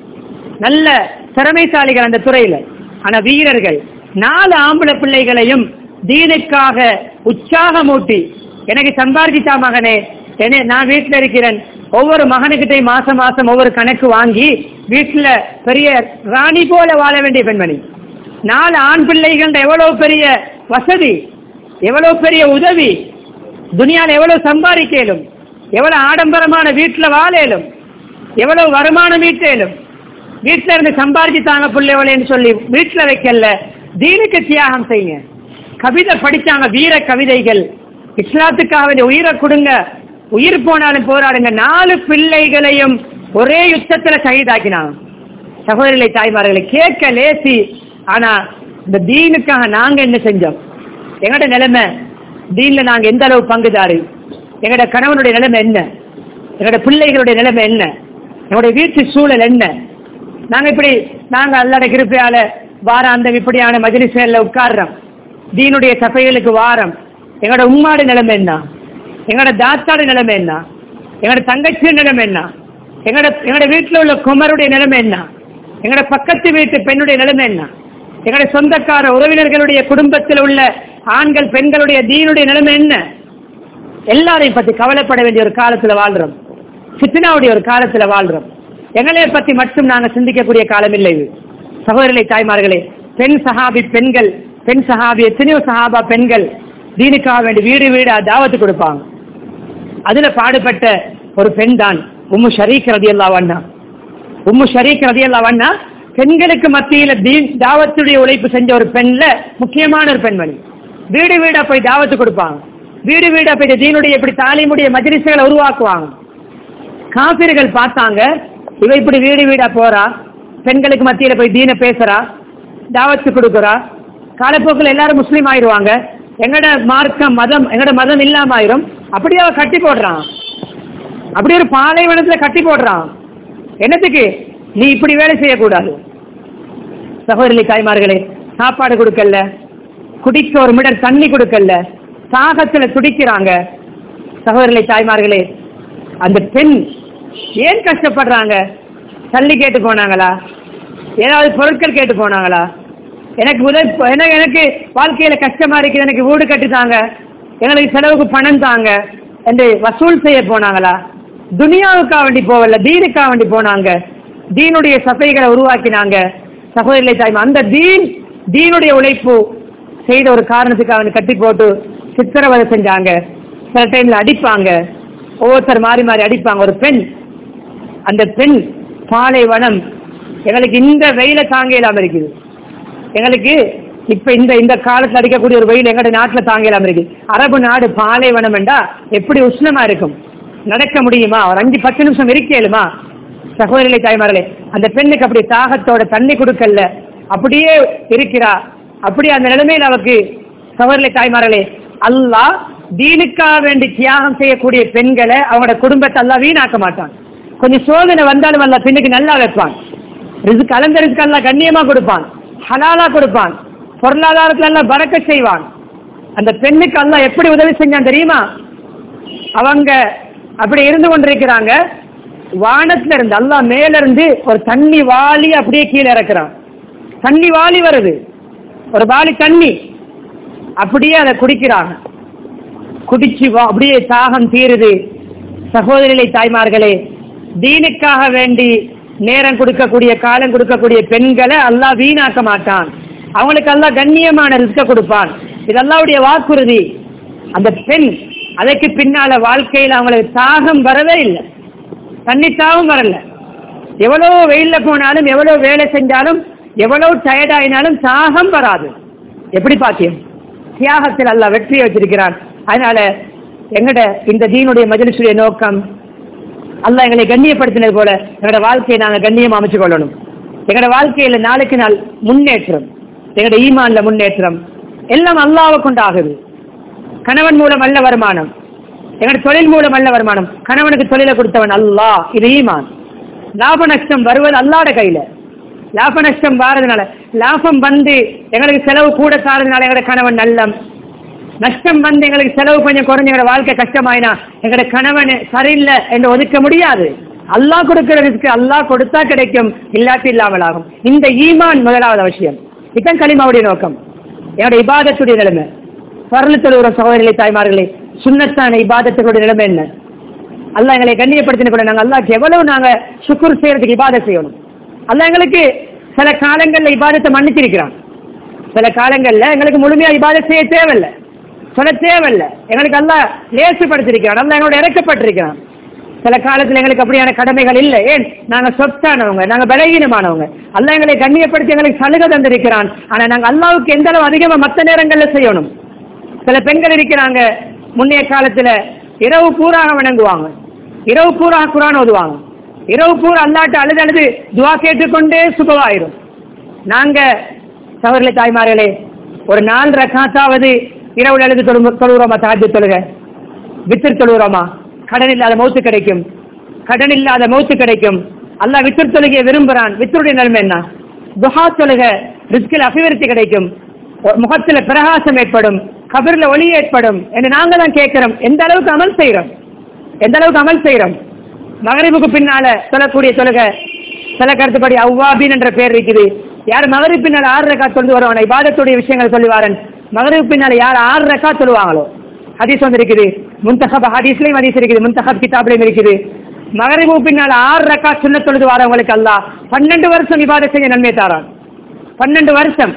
நல்ல திறமைசாலிகள் அந்த துறையில ஆனா வீரர்கள் நாலு ஆம்பளை பிள்ளைகளையும் தீனுக்காக உற்சாகமூட்டி எனக்கு சம்பாதிச்சா மகனே என்ன நான் வீட்டுல இருக்கிறேன் ஒவ்வொரு மகனுக்கிட்டையும் மாசம் மாசம் ஒவ்வொரு கணக்கு வாங்கி வீட்டுல பெரிய ராணி போல வாழ வேண்டிய பெண்மணி நாலு ஆண் பிள்ளைகள் எவ்வளவு பெரிய வசதி எவ்வளவு பெரிய உதவி துனியால எவ்வளவு சம்பாதிக்கலும் எவ்வளவு ஆடம்பரமான வீட்டுல வாழலும் எவ்வளவு வருமானம் ஈட்டலும் வீட்டுல இருந்து சம்பாதிச்சு தாங்க பிள்ளைவளேன்னு சொல்லி வீட்டுல வைக்கல தீனுக்கு தியாகம் செய்யுங்க கவிதை படிச்சாங்க வீர கவிதைகள் இஸ்லாத்துக்காக வேண்டிய உயிரை கொடுங்க உயிர் போனாலும் போராடுங்க நாலு பிள்ளைகளையும் ஒரே யுத்தத்துல ஷஹீதாக்கினாங்க சகோதரிகளை தாய்மார்களை கேட்க லேசி ஆனா இந்த தீனுக்காக நாங்க என்ன செஞ்சோம் எங்கட நிலைமை தீன்ல நாங்க எந்த அளவு பங்குதாரு எங்கட கணவனுடைய நிலைமை என்ன எங்கட பிள்ளைகளுடைய நிலைமை என்ன நம்முடைய வீட்டு சூழல் என்ன நாங்க இப்படி நாங்க அல்லாட கிருப்பையால வாராந்தம் இப்படியான மஜிலிசுகள்ல உட்கார்றோம் தீனுடைய சபைகளுக்கு வாரம் எங்களோட உம்மாடு நிலைமை என்ன எங்களோட தாத்தாடு நிலைமை என்ன எங்களோட தங்கச்சி நிலைமை என்ன எங்களோட எங்களோட வீட்டில் உள்ள குமருடைய நிலைமை என்ன எங்களோட பக்கத்து வீட்டு பெண்ணுடைய நிலைமை என்ன எங்களுடைய சொந்தக்கார உறவினர்களுடைய குடும்பத்தில் உள்ள ஆண்கள் பெண்களுடைய தீனுடைய நிலைமை என்ன எல்லாரையும் பத்தி கவலைப்பட வேண்டிய ஒரு காலத்துல வாழ்றோம் சித்தனாவுடைய ஒரு காலத்துல வாழ்றோம் எங்களை பத்தி மட்டும் நாங்க சிந்திக்கக்கூடிய காலம் இல்லை இது சகோதரர்களே தாய்மார்களே பெண் சஹாபி பெண்கள் பெண் சஹாபி எத்தனையோ சஹாபா பெண்கள் தீனுக்காக வேண்டி வீடு வீடா தாவத்து கொடுப்பாங்க அதுல பாடுபட்ட ஒரு பெண் தான் உம்மு ஷரீக் ரதி அல்லா உம்மு ஷரீக் ரதி அல்லா பெண்களுக்கு மத்தியில தீன் தாவத்துடைய உழைப்பு செஞ்ச ஒரு பெண்ல முக்கியமான ஒரு பெண்மணி வீடு வீடா போய் தாவத்து கொடுப்பாங்க வீடு வீடா போய் தீனுடைய இப்படி தாலிமுடைய மஜ்லிஸ்களை உருவாக்குவாங்க காபிர்கள் பார்த்தாங்க இவ இப்படி வீடு வீடா போறா பெண்களுக்கு மத்தியில போய் தீன பேசுறா தாவத்து கொடுக்குறா காலப்போக்கில் எல்லாரும் முஸ்லீம் ஆயிடுவாங்க எங்கட மார்க்கம் மதம் எங்கட மதம் இல்லாம ஆயிரும் அப்படியே அவ கட்டி போடுறான் அப்படி ஒரு பாலைவனத்துல கட்டி போடுறான் என்னத்துக்கு நீ இப்படி வேலை செய்யக்கூடாது சகோதரி தாய்மார்களே சாப்பாடு கொடுக்கல குடிக்க ஒரு மிடர் தண்ணி கொடுக்கல தாகத்துல துடிக்கிறாங்க சகோதரி தாய்மார்களே அந்த பெண் ஏன் கஷ்டப்படுறாங்க தள்ளி கேட்டு போனாங்களா ஏதாவது பொருட்கள் கேட்டு போனாங்களா எனக்கு உதவி எனக்கு எனக்கு வாழ்க்கையில கஷ்டமா இருக்குது எனக்கு வீடு கட்டி தாங்க எங்களுக்கு செலவுக்கு பணம் தாங்க என்று வசூல் செய்ய போனாங்களா துனியாவுக்காக வேண்டி போகல தீனுக்காக வேண்டி போனாங்க தீனுடைய சபைகளை உருவாக்கினாங்க சகோதரி தாய்மா அந்த தீன் தீனுடைய உழைப்பு செய்த ஒரு காரணத்துக்கு அவனை கட்டி போட்டு சித்திரவதை செஞ்சாங்க சில டைம்ல அடிப்பாங்க ஒவ்வொருத்தர் மாறி மாறி அடிப்பாங்க ஒரு பெண் அந்த பெண் பாலைவனம் எங்களுக்கு இந்த வெயில தாங்க இல்லாம இருக்குது எங்களுக்கு இப்ப இந்த இந்த காலத்துல அடிக்கக்கூடிய ஒரு வெயில் எங்களுடைய நாட்டுல தாங்க இல்லாம இருக்கு அரபு நாடு பாலைவனம் என்றா எப்படி உஷ்ணமா இருக்கும் நடக்க முடியுமா ஒரு அஞ்சு பத்து நிமிஷம் இருக்கேலுமா சகோதரிகளை தாய்மார்களே அந்த பெண்ணுக்கு அப்படி தாகத்தோட தண்ணி கொடுக்கல அப்படியே இருக்கிறா அப்படி அந்த நிலைமையில் அவருக்கு சகோதரி தாய்மார்களே அல்லாஹ் தீனுக்காக வேண்டி தியாகம் செய்யக்கூடிய பெண்களை அவங்களோட குடும்பத்தை எல்லாம் வீணாக்க மாட்டான் கொஞ்சம் சோதனை வந்தாலும் அல்ல பெண்ணுக்கு நல்லா வைப்பான் ரிசுக்கு கலந்த ரிசுக்கு எல்லாம் கண்ணியமா கொடுப்பான் ஹலாலா கொடுப்பான் பொருளாதாரத்துல எல்லாம் பறக்க செய்வான் அந்த பெண்ணுக்கு அல்லாஹ் எப்படி உதவி செஞ்சான் தெரியுமா அவங்க அப்படி இருந்து கொண்டிருக்கிறாங்க வானத்துல இருந்து அல்லா மேல இருந்து ஒரு தண்ணி வாளி அப்படியே கீழே இறக்குறான் தண்ணி வாளி வருது ஒரு வாளி தண்ணி அப்படியே அதை குடிக்கிறாங்க குடிச்சு வா- அப்படியே தாகம் தீருது சகோதரிகளை தாய்மார்களே தீனுக்காக வேண்டி நேரம் கொடுக்கக்கூடிய காலம் கொடுக்கக்கூடிய பெண்களை அல்லாஹ் வீணாக்க மாட்டான் அவங்களுக்கு அல்லாஹ் கண்ணியமான ரிஸ்க கொடுப்பான் இது அல்லாவுடைய வாக்குறுதி அந்த பெண் அதற்கு பின்னால வாழ்க்கையில் அவங்களுக்கு தாகம் வரவே இல்லை தண்ணி தாகம் வரல எவ்வளவு வெயில்ல போனாலும் எவ்வளவு வேலை செஞ்சாலும் எவ்வளவு டயர்ட் ஆயினாலும் தாகம் வராது எப்படி பாத்தியம் தியாகத்தில் அல்லாஹ் வெற்றியை வச்சிருக்கிறான் அதனால எங்கட இந்த தீனுடைய மஜலிசுடைய நோக்கம் அல்லாஹ் எங்களை கண்ணியப்படுத்தினது போல எங்களோட வாழ்க்கையை நாங்க கண்ணியம் அமைச்சு கொள்ளணும் எங்களோட வாழ்க்கையில நாளுக்கு நாள் முன்னேற்றம் எங்களோட ஈமான்ல முன்னேற்றம் எல்லாம் அல்லாவை கொண்டு ஆகுது கணவன் மூலம் அல்ல வருமானம் எங்களோட தொழில் மூலம் அல்ல வருமானம் கணவனுக்கு தொழிலை கொடுத்தவன் அல்லாஹ் இது ஈமான் லாப நஷ்டம் வருவது அல்லாட கையில லாப நஷ்டம் வாரதுனால லாபம் வந்து எங்களுக்கு செலவு கூட சாரதுனால எங்களோட கணவன் நல்லம் நஷ்டம் வந்து எங்களுக்கு செலவு கொஞ்சம் குறைஞ்ச எங்களோட வாழ்க்கை கஷ்டமாயினா எங்களோட கணவன் சரியில்லை என்று ஒதுக்க முடியாது அல்லாஹ் கொடுக்கிறதுக்கு அல்லாஹ் கொடுத்தா கிடைக்கும் இல்லாட்டி இல்லாமல் ஆகும் இந்த ஈமான் முதலாவது அவசியம் இதுதான் களிமாவுடைய நோக்கம் என்னோட இபாதத்துடைய நிலைமை பரல தொழுகிற சகோதரிகளை தாய்மார்களே சுண்ணத்தான இபாதத்துடைய நிலைமை என்ன அல்லாஹ் எங்களை கண்ணியப்படுத்தின கூட நாங்கள் அல்லாஹ்க்கு எவ்வளவு நாங்க சுக்குர் செய்யறதுக்கு இபாதத் செய்யணும் அல்லாஹ் எங்களுக்கு சில காலங்கள்ல இபாதத்தை மன்னிச்சிருக்கிறான் சில காலங்கள்ல எங்களுக்கு முழுமையா இபாதத் செய்ய தேவையில்லை சொல்ல தேவையில்லை எங்களுக்கு அல்லாஹ் லேசுப்படுத்திருக்கிறான் அல்லாஹ் எங்களோட இறக்கப்பட்டிருக்கிறான் சில காலத்துல எங்களுக்கு அப்படியான கடமைகள் இல்லை ஏன் நாங்க சொத்தானவங்க நாங்க பலகீனமானவங்க அல்லாஹ் எங்களை கண்ணியப்படுத்தி எங்களுக்கு சலுகை தந்திருக்கிறான் ஆனா நாங்க அல்லாவுக்கு எந்த அளவு அதிகமா மற்ற நேரங்கள்ல செய்யணும் சில பெண்கள் இருக்கிறாங்க முன்னைய காலத்துல இரவு பூராக வணங்குவாங்க இரவு பூரா குரான் ஓதுவாங்க இரவு பூரா அல்லாட்ட அழுது அழுது துவா கேட்டுக்கொண்டே சுபமாயிரும் நாங்க சவர்களை தாய்மார்களே ஒரு நாலு ரக்காத்தாவது இரவு அழுது தொழு தொழுகிறோமா தாஜ் தொழுக வித்திர் தொழுகிறோமா கடன் இல்லாத மௌத்து கிடைக்கும் கடன் இல்லாத மௌத்து கிடைக்கும் அல்லாஹ் வித்திர் தொழுகையை விரும்புறான் வித்தருடைய நிலைமை என்ன துஹா தொழுக ரிஸ்கில் அபிவிருத்தி கிடைக்கும் முகத்துல பிரகாசம் ஏற்படும் கபர்ல ஒளி ஏற்படும் என்று நாங்க தான் கேட்கிறோம் எந்த அளவுக்கு அமல் செய்யறோம் எந்த அளவுக்கு அமல் செய்யறோம் மகரிபுக்கு பின்னால சொல்லக்கூடிய தொழுக சில கருத்துப்படி அவ்வாபின் என்ற பேர் இருக்குது யார் மகரிப் பின்னால் ஆறு ரக்கா தொழுது வருவாங்க இபாதத்துடைய விஷயங்கள் சொல்லுவாரன் மகரிப் பின்னால யார் ஆறு ரக்கா சொல்லுவாங்களோ ஹதீஸ் வந்து இருக்குது முன்தகப் ஹதீஸ்லயும் ஹதீஸ் இருக்குது முன்தகப் கிதாப்லயும் இருக்குது மகரிபு பின்னால் ஆறு ரக்கா சுண்ண தொழுது வரவங்களுக்கு அல்லாஹ் பன்னெண்டு வருஷம் இபாத செஞ்ச நன்மை தாரான் பன்னெண்டு வருஷம்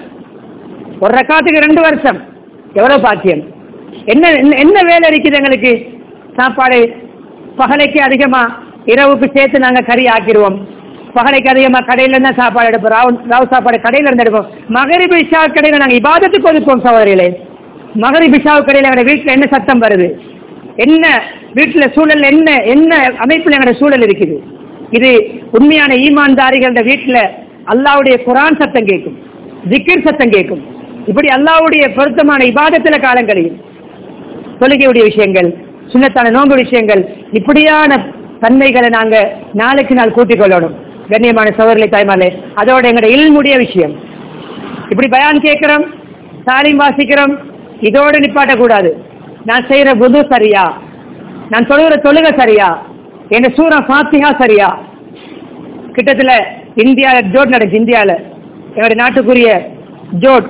ஒரு ரக்காத்துக்கு ரெண்டு வருஷம் எவ்வளவு பாக்கியம் என்ன என்ன- என்ன வேலை இருக்குது எங்களுக்கு சாப்பாடு பகலைக்கு அதிகமா இரவுக்கு சேர்த்து நாங்க கறி ஆக்கிடுவோம் பகலைக்கு அதிகமா கடையில இருந்தா சாப்பாடு எடுப்போம் ராவு ராவு சாப்பாடு கடையில இருந்து எடுப்போம் மகரிபு இஷா கடையில நாங்க இபாதத்துக்கு ஒதுப்போம் சகோதரிகளே மகரிபு இஷா கடையில எங்க வீட்டுல என்ன சத்தம் வருது என்ன வீட்டுல சூழல் என்ன என்ன அமைப்புல எங்களோட சூழல் இருக்குது இது உண்மையான ஈமான்தாரிகளோட வீட்டுல அல்லாவுடைய குரான் சத்தம் கேட்கும் ஜிக்கிர் சத்தம் கேட்கும் இப்படி அல்லாவுடைய பொருத்தமான இபாதத்துல காலங்களையும் தொழுகையுடைய விஷயங்கள் சுண்ணத்தான நோன்பு விஷயங்கள் இப்படியான தன்மைகளை நாங்க நாளுக்கு நாள் கூட்டிக் கொள்ளணும் கண்ணியமான சோதரிலை தாய்மாலே அதோட எங்களுடைய இல்முடைய விஷயம் இப்படி பயான் கேட்கிறோம் தாலீம் வாசிக்கிறோம் இதோட நிப்பாட்டக்கூடாது நான் செய்யற புது சரியா நான் தொழுகிற தொழுகை சரியா என் சூரா ஃபாத்திஹா சரியா கிட்டத்துல இந்தியால ஜோட் நடந்துச்சு இந்தியால எங்களுடைய நாட்டுக்குரிய ஜோட்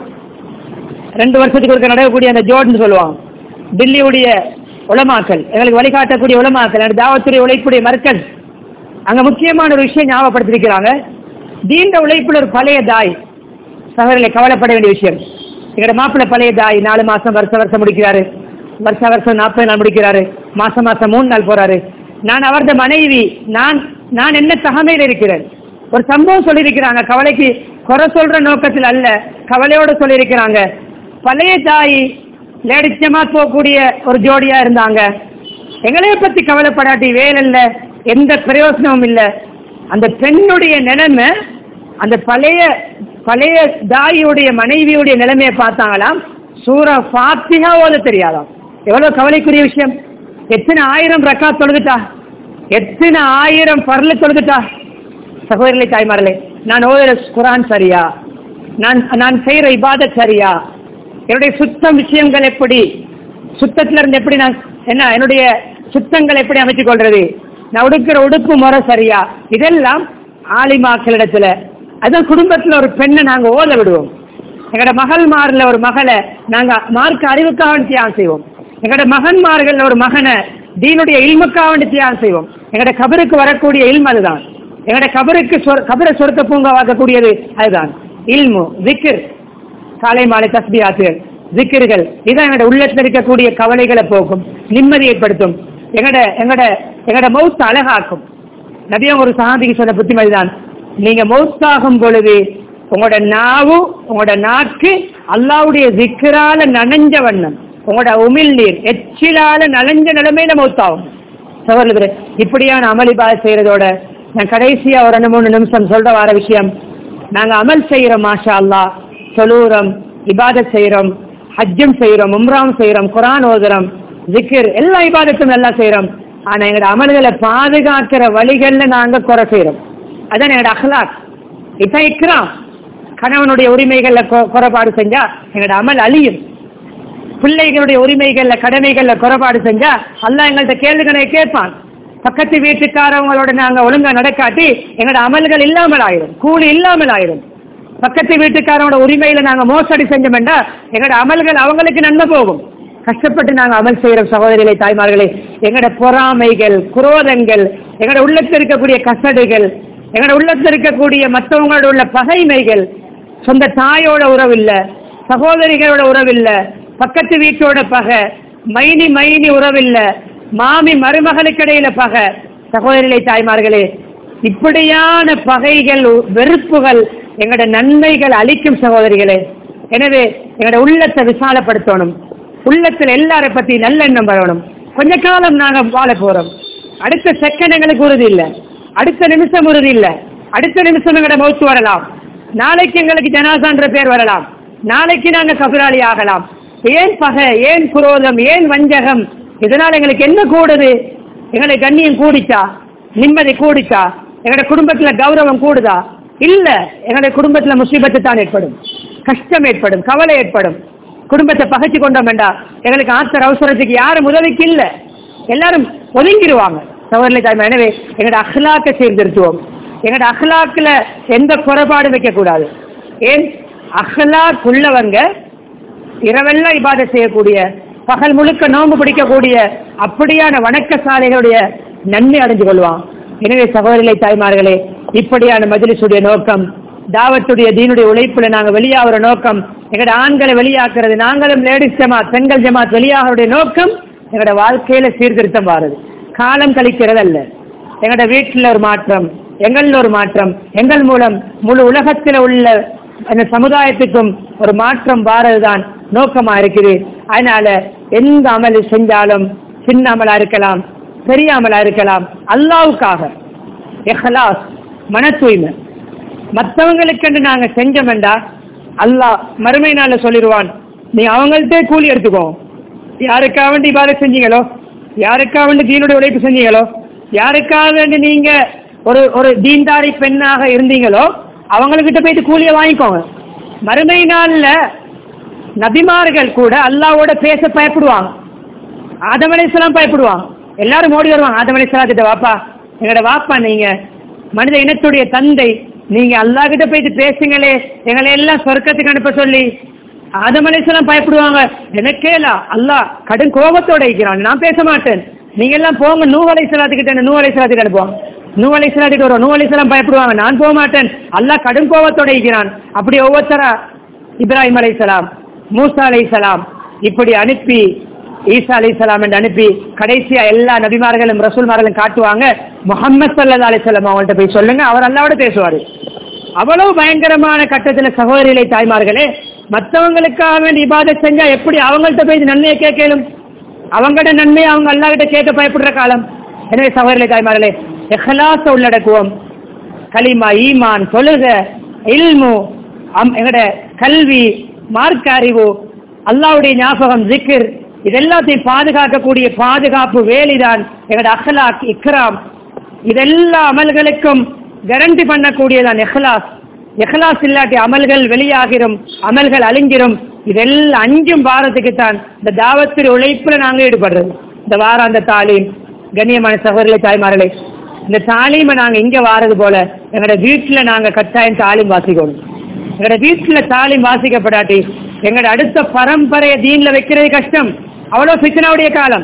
ரெண்டு வருஷத்துக்கு ஒருக்க நடக்கக்கூடிய அந்த ஜோட்னு சொல்லுவாங்க டில்லியுடைய உலமாக்கல் எங்களுக்கு வழிகாட்டக்கூடிய உலமாக்கல் எங்களுடைய தாவத்துடைய உழைப்புடைய மர்க்கல் அங்க முக்கியமான ஒரு விஷயம் ஞாபகப்படுத்திருக்கிறாங்க தீண்ட உழைப்புல ஒரு பழைய தாய் சகோதரர்களை கவலைப்பட வேண்டிய விஷயம் எங்களோட மாப்பிள்ளை பழைய தாய் நாலு மாசம் வருஷ வருஷம் முடிக்கிறாரு வருஷ வருஷம் நாற்பது நாள் முடிக்கிறாரு மாசம் மாசம் மூணு நாள் போறாரு நான் அவரது மனைவி நான் நான் என்ன தகமையில் இருக்கிறேன் ஒரு சம்பவம் சொல்லியிருக்கிறாங்க கவலைக்கு குறை சொல்ற நோக்கத்தில் அல்ல கவலையோட சொல்லியிருக்கிறாங்க பழைய தாய் லேடிச்சமா போகக்கூடிய ஒரு ஜோடியா இருந்தாங்க எங்களைய பத்தி கவலைப்படாட்டி வேலை இல்ல எந்த பிரயோசனமும் இல்ல அந்த பெண்ணுடைய நிலைமை அந்த பழைய பழைய தாயுடைய மனைவியுடைய நிலைமையை பார்த்தாங்களாம் சூரா ஃபாத்திஹா ஓத தெரியாதாம் எவ்வளவு கவலைக்குரிய விஷயம் எத்தனை ஆயிரம் ரக்கா தொழுதுட்டா எத்தனை ஆயிரம் பரல தொழுதுட்டா சகோதரர்களே தாய்மார்களே நான் ஓதுற குரான் சரியா நான் நான் செய்யற இபாதத் சரியா என்னுடைய சுத்தம் விஷயங்கள் எப்படி சுத்தத்துல இருந்து எப்படி நான் என்ன என்னுடைய சுத்தங்கள் எப்படி அமைத்துக் கொள்றது நான் உடுக்கிற உடுப்பு முறை சரியா இதெல்லாம் ஆலிமாக்களிடத்துல அதான் குடும்பத்துல ஒரு பெண்ணை நாங்க ஓத விடுவோம் எங்கட மகள்மார்ல ஒரு மகளை நாங்க மார்க்க அறிவுக்காக வேண்டி தியாகம் செய்வோம் எங்கட மகன்மார்கள் ஒரு மகனை தீனுடைய இல்முக்காக வேண்டி தியாகம் செய்வோம் எங்கட கபருக்கு வரக்கூடிய இல்மு அதுதான் எங்கட கபருக்கு சொர்- கபரை சொர்க்க பூங்காவாக்கக்கூடியது அதுதான் இல்மு திக்ர் காலை மாலை தஸ்பியாத்துகள் ஜிக்கிர்கள் இதான் எங்கட உள்ளத்தில் இருக்கக்கூடிய கவலைகளை போக்கும் நிம்மதி ஏற்படுத்தும் எங்கட எங்கட எங்கட மௌத்த அழகாக்கும் நபியம் ஒரு சஹாபிக்கு சொன்ன புத்திமதி தான் நீங்க மௌத்தாகும் பொழுது உங்களோட நாவு உங்களோட நாக்கு அல்லாவுடைய ஜிக்கரால நனைஞ்ச வண்ணம் உங்களோட உமிழ் நீர் எச்சிலால நனைஞ்ச நிலைமையில மௌத்தாகும் சகோதரர்களே இப்படியான அமளிபா செய்யறதோட நான் கடைசியா ஒரு ரெண்டு மூணு நிமிஷம் சொல்ற வர விஷயம் நாங்க அமல் செய்யறோம் மாஷா அல்லாஹ் தொழுகிறோம் இபாதத் செய்யறோம் ஹஜ்ஜும் செய்யறோம் உம்ராம் செய்யறோம் குரான் ஓதுறோம் ஜிக்கிர் எல்லா இபாதத்தும் நல்லா செய்யறோம் ஆனா எங்களோட அமல்களை பாதுகாக்கிற வழிகள்ல நாங்க குறை செய்யறோம் அதான் எங்களோட அஹ்லாக் இப்ப இக்ராம் கணவனுடைய உரிமைகள்ல கொ- குறைபாடு செஞ்சா எங்களோட அமல் அழியும் பிள்ளைகளுடைய உரிமைகள்ல கடமைகள்ல குறைபாடு செஞ்சா அல்லாஹ் எங்கள்கிட்ட கேள்விகளை கேட்பான் பக்கத்து வீட்டுக்காரவங்களோட நாங்க ஒழுங்கா நடக்காட்டி எங்களோட அமல்கள் இல்லாமல் ஆயிரும் கூலி இல்லாமல் ஆயிரும் பக்கத்து வீட்டுக்காரங்களோட உரிமையில நாங்க மோசடி செஞ்சோம்டா எங்களோட அமல்கள் அவங்களுக்கு நன்மை போகும் கஷ்டப்பட்டு நாங்க அமல் செய்யற சகோதரிகளை தாய்மார்களே எங்களோட பொறாமைகள் குரோதங்கள் எங்களோட உள்ளத்தில் இருக்கக்கூடிய கசடுகள் எங்களோட உள்ளத்தில் இருக்கக்கூடிய மற்றவங்களோட உள்ள பகைமைகள் சொந்த தாயோட உறவு இல்ல சகோதரிகளோட உறவு இல்ல பக்கத்து வீட்டோட பகை மைனி மைனி உறவு இல்ல மாமி மருமகளுக்கு இடையில பகை சகோதரிகளை தாய்மார்களே இப்படியான பகைகள் வெறுப்புகள் எங்களோட நன்மைகள் அளிக்கும் சகோதரிகளே எனவே எங்களோட உள்ளத்தை விசாலப்படுத்தணும் உள்ளத்தில் எல்லாரை பத்தி நல்லெண்ணம் வரணும் கொஞ்ச காலம் நாங்க வாழ போறோம் அடுத்த செகண்ட் எங்களுக்கு உறுதி இல்ல அடுத்த நிமிஷம் உறுதி இல்ல அடுத்த நிமிஷம் எங்களோட மௌத்து வரலாம் நாளைக்கு எங்களுக்கு ஜனாசான்ற பேர் வரலாம் நாளைக்கு நாங்க கபிராளி ஆகலாம் ஏன் பகை ஏன் குரோதம் ஏன் வஞ்சகம் இதனால எங்களுக்கு என்ன கூடுது எங்களுக்கு கண்ணியம் கூடிச்சா நிம்மதி கூடிச்சா எங்களோட குடும்பத்துல கௌரவம் கூடுதா இல்ல எங்களுடைய குடும்பத்துல முசீபத்து தான் ஏற்படும் கஷ்டம் ஏற்படும் கவலை ஏற்படும் குடும்பத்தை பகைச்சு கொண்டோம் வேண்டாம் எங்களுக்கு ஆத்தர் அவசரத்துக்கு யாரும் உதவிக்கு இல்ல எல்லாரும் ஒதுங்கிடுவாங்க சகோதரி தாய்மா எனவே எங்களோட அஹ்லாக்க சீர்திருத்துவோம் எங்களோட அஹ்லாக்குல எந்த குறைபாடும் வைக்க கூடாது ஏன் அஹ்லாக் உள்ளவங்க இரவெல்லாம் இபாதை செய்யக்கூடிய பகல் முழுக்க நோன்பு பிடிக்கக்கூடிய அப்படியான வணக்கசாலைகளுடைய நன்மை அடைஞ்சு கொள்வான் எனவே சகோதரிகளை தாய்மார்களே இப்படியான மஜ்லிஸுடைய நோக்கம் தாவத்துடைய தீனுடைய உழைப்புல நாங்க வெளியாகிற நோக்கம் எங்களோட ஆண்களை வெளியாக்குறது நாங்களும் லேடிஸ் ஜமாத் பெண்கள் ஜமாத் வெளியாகிறோடைய நோக்கம் எங்களோட வாழ்க்கையில சீர்திருத்தம் வாருது காலம் கழிக்கிறது அல்ல எங்களோட வீட்டில் ஒரு மாற்றம் எங்கள்ல ஒரு மாற்றம் எங்கள் மூலம் முழு உலகத்தில் உள்ள அந்த சமுதாயத்துக்கும் ஒரு மாற்றம் வாரதுதான் நோக்கமா இருக்குது அதனால எந்த அமல் செஞ்சாலும் சின்ன அமலா இருக்கலாம் பெரிய அமலா இருக்கலாம் அல்லாவுக்காக எஹ்லாஸ் மன தூய்மை மற்றவங்களுக்கென்று நாங்க செஞ்சோம்டா அல்லாஹ் மறுமை நாள்ல சொல்லிடுவான் நீ அவங்கள்ட்டே கூலி எடுத்துக்கோ யாருக்காக வேண்டி இவ்வாறு செஞ்சீங்களோ யாருக்காக வேண்டி தீனுடைய உழைப்பு செஞ்சீங்களோ யாருக்காக வேண்டி நீங்க ஒரு ஒரு தீன்தாரி பெண்ணாக இருந்தீங்களோ அவங்கக்கிட்ட போயிட்டு கூலியை வாங்கிக்கோங்க மறுமை நாள்ல நபிமார்கள் கூட அல்லாவோட பேச பயப்படுவாங்க ஆதம் அலைஹிஸ்ஸலாம் பயப்படுவாங்க எல்லாரும் ஓடி வருவாங்க ஆதம் அலைஹிஸ்ஸலாத்திட்ட வாப்பா எங்களோட வாப்பா நீங்க மனித இனத்துடைய தந்தை நீங்க அல்லாஹ் கிட்ட போயிட்டு பேசுங்களே எங்களை எல்லாம் சொர்க்கத்துக்கு அனுப்ப சொல்லி ஆதம் அலைஹிஸ்ஸலாம் பயப்படுவாங்க எனக்கேலா அல்லாஹ் கடும் கோபத்தோட இருக்கிறான் நான் பேச மாட்டேன் நீங்க எல்லாம் போங்க நூ அலைஹிஸ்ஸலாத்துக்கிட்ட நூ அலைஹிஸ்ஸலாத்துக்கு அனுப்புவாங்க நூ அலைஹிஸ்ஸலாத்துக்கு வரும் நூ அலைஹிஸ்ஸலாம் பயப்படுவாங்க நான் போக மாட்டேன் அல்லாஹ் கடும் கோபத்தோட இருக்கிறான் அப்படி ஒவ்வொருத்தரா இப்ராஹிம் அலைஹிஸ்ஸலாம் மூசா அலைஹிஸ்ஸலாம் இப்படி அனுப்பி ஈசா அலைஹிஸ்ஸலாம் என்று அனுப்பி கடைசியா எல்லா நபிமார்களும் ரசூல்மார்களும் காட்டுவாங்க முகம்மது சல்லா அலிஸ்லாம் அவங்கள்ட்ட போய் சொல்லுங்க அவர் அல்லாவோட பேசுவாரு அவ்வளவு பயங்கரமான கட்டத்துல சகோதரிகளை தாய்மார்களே மற்றவங்களுக்காக வேண்டி இபாதத் செஞ்சா எப்படி அவங்கள்ட்ட போய் நன்மையை கேட்கலும் அவங்களோட நன்மையை அவங்க அல்லாஹ்கிட்ட கேட்க பயப்படுற காலம் எனவே சகோதரிகளை தாய்மார்களே எஹ்லாச உள்ளடக்குவோம் கலிமா ஈமான் தொழுக இல்மு அம் எங்கட கல்வி மார்க்க அறிவு அல்லாவுடைய ஞாபகம் ஜிக்கிர் இதெல்லாத்தையும் பாதுகாக்கக்கூடிய பாதுகாப்பு வேலிதான் எங்கட அஹ்லாக் இக்ராம் இதெல்லா அமல்களுக்கும் கேரண்டி பண்ணக்கூடியதான் எஹ்லாஸ் எஹ்லாஸ் இல்லாட்டி அமல்கள் வெளியாகிரும் அமல்கள் அழிஞ்சிரும் இதெல்லாம் அஞ்சும் வாரத்துக்கு தான் இந்த தாவத்தின் உழைப்புல நாங்க ஈடுபடுறது இந்த வாராந்த தாலீம் கண்ணியமான சகோதரர்களை தாய்மார்களே இந்த தாலீமை நாங்க இங்க வாரது போல எங்களோட வீட்டுல நாங்க கட்டாயம் தாலீம் வாசிக்கணும் எங்களோட வீட்டுல தாலீம் வாசிக்கப்படாட்டி எங்களோட அடுத்த பரம்பரையை தீன்ல வைக்கிறது கஷ்டம் அவ்வளவு பித்தனாவுடைய காலம்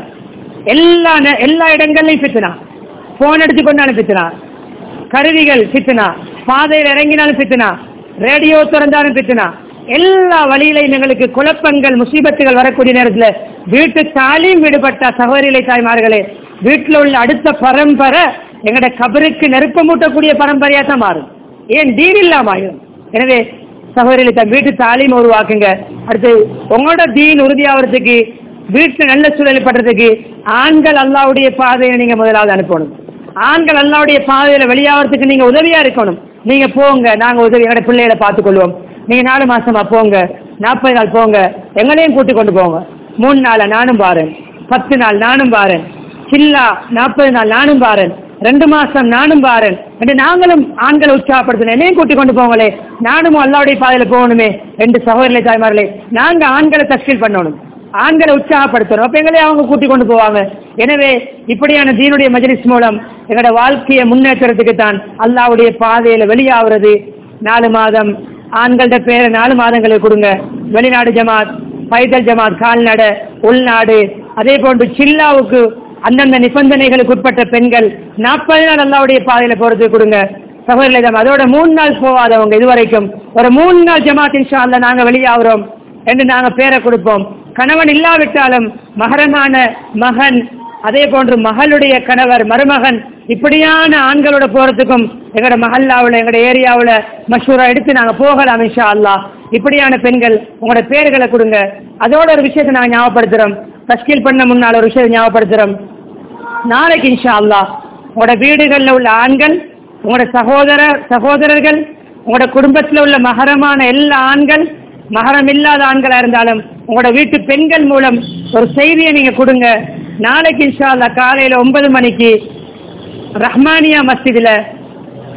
எல்லா நே- எல்லா இடங்கள்லயும் பித்தனா போன் எடுத்து கொண்டாலும் பித்தனா கருவிகள் பித்தனா பாதையில் இறங்கினாலும் பித்தனா ரேடியோ திறந்தாலும் பித்தனா எல்லா வழியிலையும் எங்களுக்கு குழப்பங்கள் முசீபத்துகள் வரக்கூடிய நேரத்துல வீட்டு தாலியும் விடுபட்ட சகோதரிகளை தாய்மார்களே வீட்டுல உள்ள அடுத்த பரம்பரை எங்கட கபருக்கு நெருப்ப மூட்டக்கூடிய பரம்பரையா தான் மாறும் ஏன் தீன் இல்லாம ஆயிரும் எனவே சகோதரிகளை தன் வீட்டு தாலீம் உருவாக்குங்க அடுத்து உங்களோட தீன் உறுதியாகிறதுக்கு வீட்டுல நல்ல சூழல் படுறதுக்கு ஆண்கள் அல்லாவுடைய பாதையை நீங்க முதலாவது அனுப்பணும் ஆண்கள் அல்லாவுடைய பாதையில வெளியாகிறதுக்கு நீங்க உதவியா இருக்கணும் நீங்க போங்க நாங்க உதவி எங்களோட பிள்ளைகளை பார்த்துக் கொள்வோம் நீங்க நாலு மாசமா போங்க நாற்பது நாள் போங்க எங்களையும் கூட்டி கொண்டு போங்க மூணு நாள நானும் பாரேன் பத்து நாள் நானும் பாரேன் சில்லா நாற்பது நாள் நானும் பாரேன் ரெண்டு மாசம் நானும் பாரேன் என்று நாங்களும் ஆண்களை உற்சாகப்படுத்தணும் என்னையும் கூட்டி கொண்டு போங்களே நானும் அல்லாவுடைய பாதையில போகணுமே ரெண்டு சகோதரர்களை தாய்மார்களே நாங்க ஆண்களை தஸ்கீல் பண்ணணும் ஆண்களை உற்சாகப்படுத்தணும் அப்ப எங்களே அவங்க கூட்டி கொண்டு போவாங்க எனவே இப்படியான தீனுடைய மஜ்லிஸ் மூலம் எங்களோட வாழ்க்கையை முன்னேற்றத்துக்கு தான் அல்லாவுடைய பாதையில வெளியாகிறது நாலு மாதம் ஆண்கள்ட பேரை நாலு மாதங்களுக்கு கொடுங்க வெளிநாடு ஜமாத் பைதல் ஜமாத் கால்நடை உள்நாடு அதே போன்று சில்லாவுக்கு அந்தந்த நிபந்தனைகளுக்கு உட்பட்ட பெண்கள் நாற்பது நாள் அல்லாவுடைய பாதையில போறதுக்கு கொடுங்க சகோதரர்களை தான் அதோட மூணு நாள் போகாதவங்க இதுவரைக்கும் ஒரு மூணு நாள் ஜமாத் இன்ஷா அல்லாஹ் நாங்க வெளியாகிறோம் என்று நாங்க பேரை கொடுப்போம் கணவன் இல்லாவிட்டாலும் மகரமான மகன் அதே போன்று மகளுடைய கணவர் மருமகன் இப்படியான ஆண்களோட போறதுக்கும் எங்களோட மஹல்லாவுல எங்களோட ஏரியாவுல மஷூரா எடுத்து நாங்க போகலாம் இன்ஷா அல்லாஹ் இப்படியான பெண்கள் உங்களோட பேர்களை கொடுங்க அதோட ஒரு விஷயத்தை நாங்க ஞாபகப்படுத்துறோம் தஸ்கீல் பண்ண முன்னால் ஒரு விஷயத்தை ஞாபகப்படுத்துறோம் நாளைக்கு இன்ஷா அல்லாஹ் உங்களோட வீடுகளில் உள்ள ஆண்கள் உங்களோட சகோதர சகோதரர்கள் உங்களோட குடும்பத்தில் உள்ள மகரமான எல்லா ஆண்கள் மகரம் இல்லாத ஆண்களா இருந்தாலும் உங்களோட வீட்டு பெண்கள் மூலம் ஒரு செய்தியை நீங்க கொடுங்க நாளைக்கு இன்ஷா அல்லாஹ் காலையில ஒன்பது மணிக்கு ரஹ்மானியா மஸ்ஜிதுல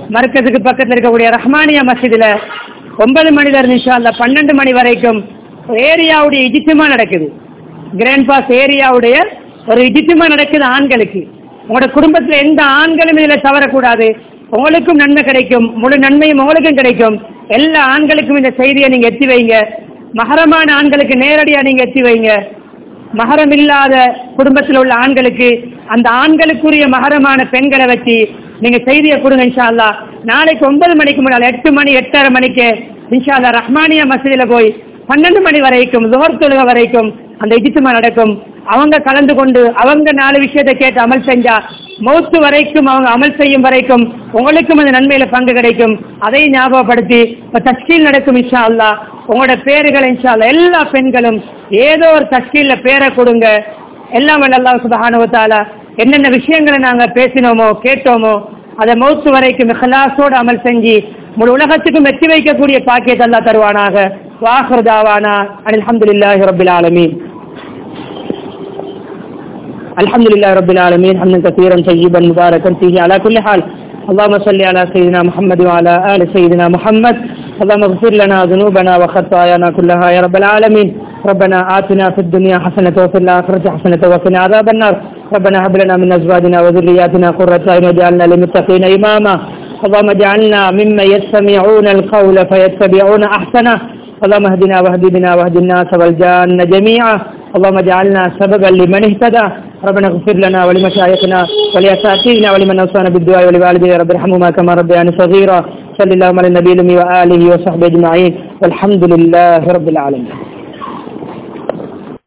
மர்க்கத்துக்கு பக்கத்தில் இருக்கக்கூடிய ரஹ்மானியா மஸ்ஜிதில் ஒன்பது மணில இருந்து இன்ஷா அல்லாஹ் பன்னெண்டு மணி வரைக்கும் ஏரியாவுடைய இஜித்துமா நடக்குது கிராண்ட் பாஸ் ஏரியாவுடைய ஒரு இஜித்துமா நடக்குது ஆண்களுக்கு உங்களோட குடும்பத்தில் எந்த ஆண்களும் இதில் தவறக்கூடாது உங்களுக்கும் நன்மை கிடைக்கும் முழு நன்மையும் உங்களுக்கும் கிடைக்கும் எல்லா ஆண்களுக்கும் இந்த செய்தியை நீங்க எத்தி வைங்க மகரமான ஆண்களுக்கு நேரடியா நீங்க எத்தி வைங்க மகரம் இல்லாத குடும்பத்தில் உள்ள ஆண்களுக்கு அந்த ஆண்களுக்குரிய மகரமான பெண்களை வச்சு நீங்க செய்தியை கொடுங்க இன்ஷா அல்லாஹ் நாளைக்கு ஒன்பது மணிக்கு முன்னால் எட்டு மணி எட்டரை மணிக்கு இன்ஷா அல்லாஹ் ரஹ்மானியா மசூதியில போய் பன்னெண்டு மணி வரைக்கும் துஹர் தொழுக வரைக்கும் அந்த இஜித்துமா நடக்கும் அவங்க கலந்து கொண்டு அவங்க நாலு விஷயத்தை கேட்டு அமல் செஞ்சா மௌத்து வரைக்கும் அவங்க அமல் செய்யும் வரைக்கும் உங்களுக்கும் அந்த நன்மையில பங்கு கிடைக்கும் அதை ஞாபகப்படுத்தி இப்ப தஸ்கீல் நடக்கும் இன்ஷா அல்லாஹ் உங்களோட பேருகள் இன்ஷா அல்லாஹ் எல்லா பெண்களும் ஏதோ ஒரு தஸ்கீல்ல பேரை கொடுங்க எல்லாம் வல்ல அல்லாஹ் சுபஹானஹு வ தஆலா என்னென்ன விஷயங்களை நாங்க பேசினோமோ கேட்டோமோ அதை மௌத்து வரைக்கும் இஹ்லாஸோடு அமல் செஞ்சு முழு உலகத்துக்கும் வெற்றி வைக்கக்கூடிய பாக்கியத்தை அல்லாஹ் தருவானாக வாஹர் தாவானா அல்ஹம்துலில்லாஹி ரப்பில் ஆலமீன் الحمد لله رب العالمين حمدا كثيرا طيبا مباركا فيه على كل حال اللهم صل على سيدنا محمد وعلى آل سيدنا محمد اللهم اغفر لنا ذنوبنا وخطايانا كلها يا رب العالمين ربنا آتنا في الدنيا حسنة وفي الآخرة حسنة وقنا عذاب النار ربنا هب لنا من أزواجنا وذرياتنا قرة أعين واجعلنا للمتقين إماما اللهم اجعلنا ممن يستمعون القول فيتبعون أحسنه اللهم اهدنا واهد بنا واهد الناس والجان جميعا اللهم اجعلنا سببا لمن اهتدى ربنا اغفر لنا ولمشايخنا ولأساتذتنا ولمن أوصانا بالدعاء ولوالدينا رب ارحمهما كما ربياني صغيرا صلى الله على النبي الأمي وآله وصحبه أجمعين والحمد لله رب العالمين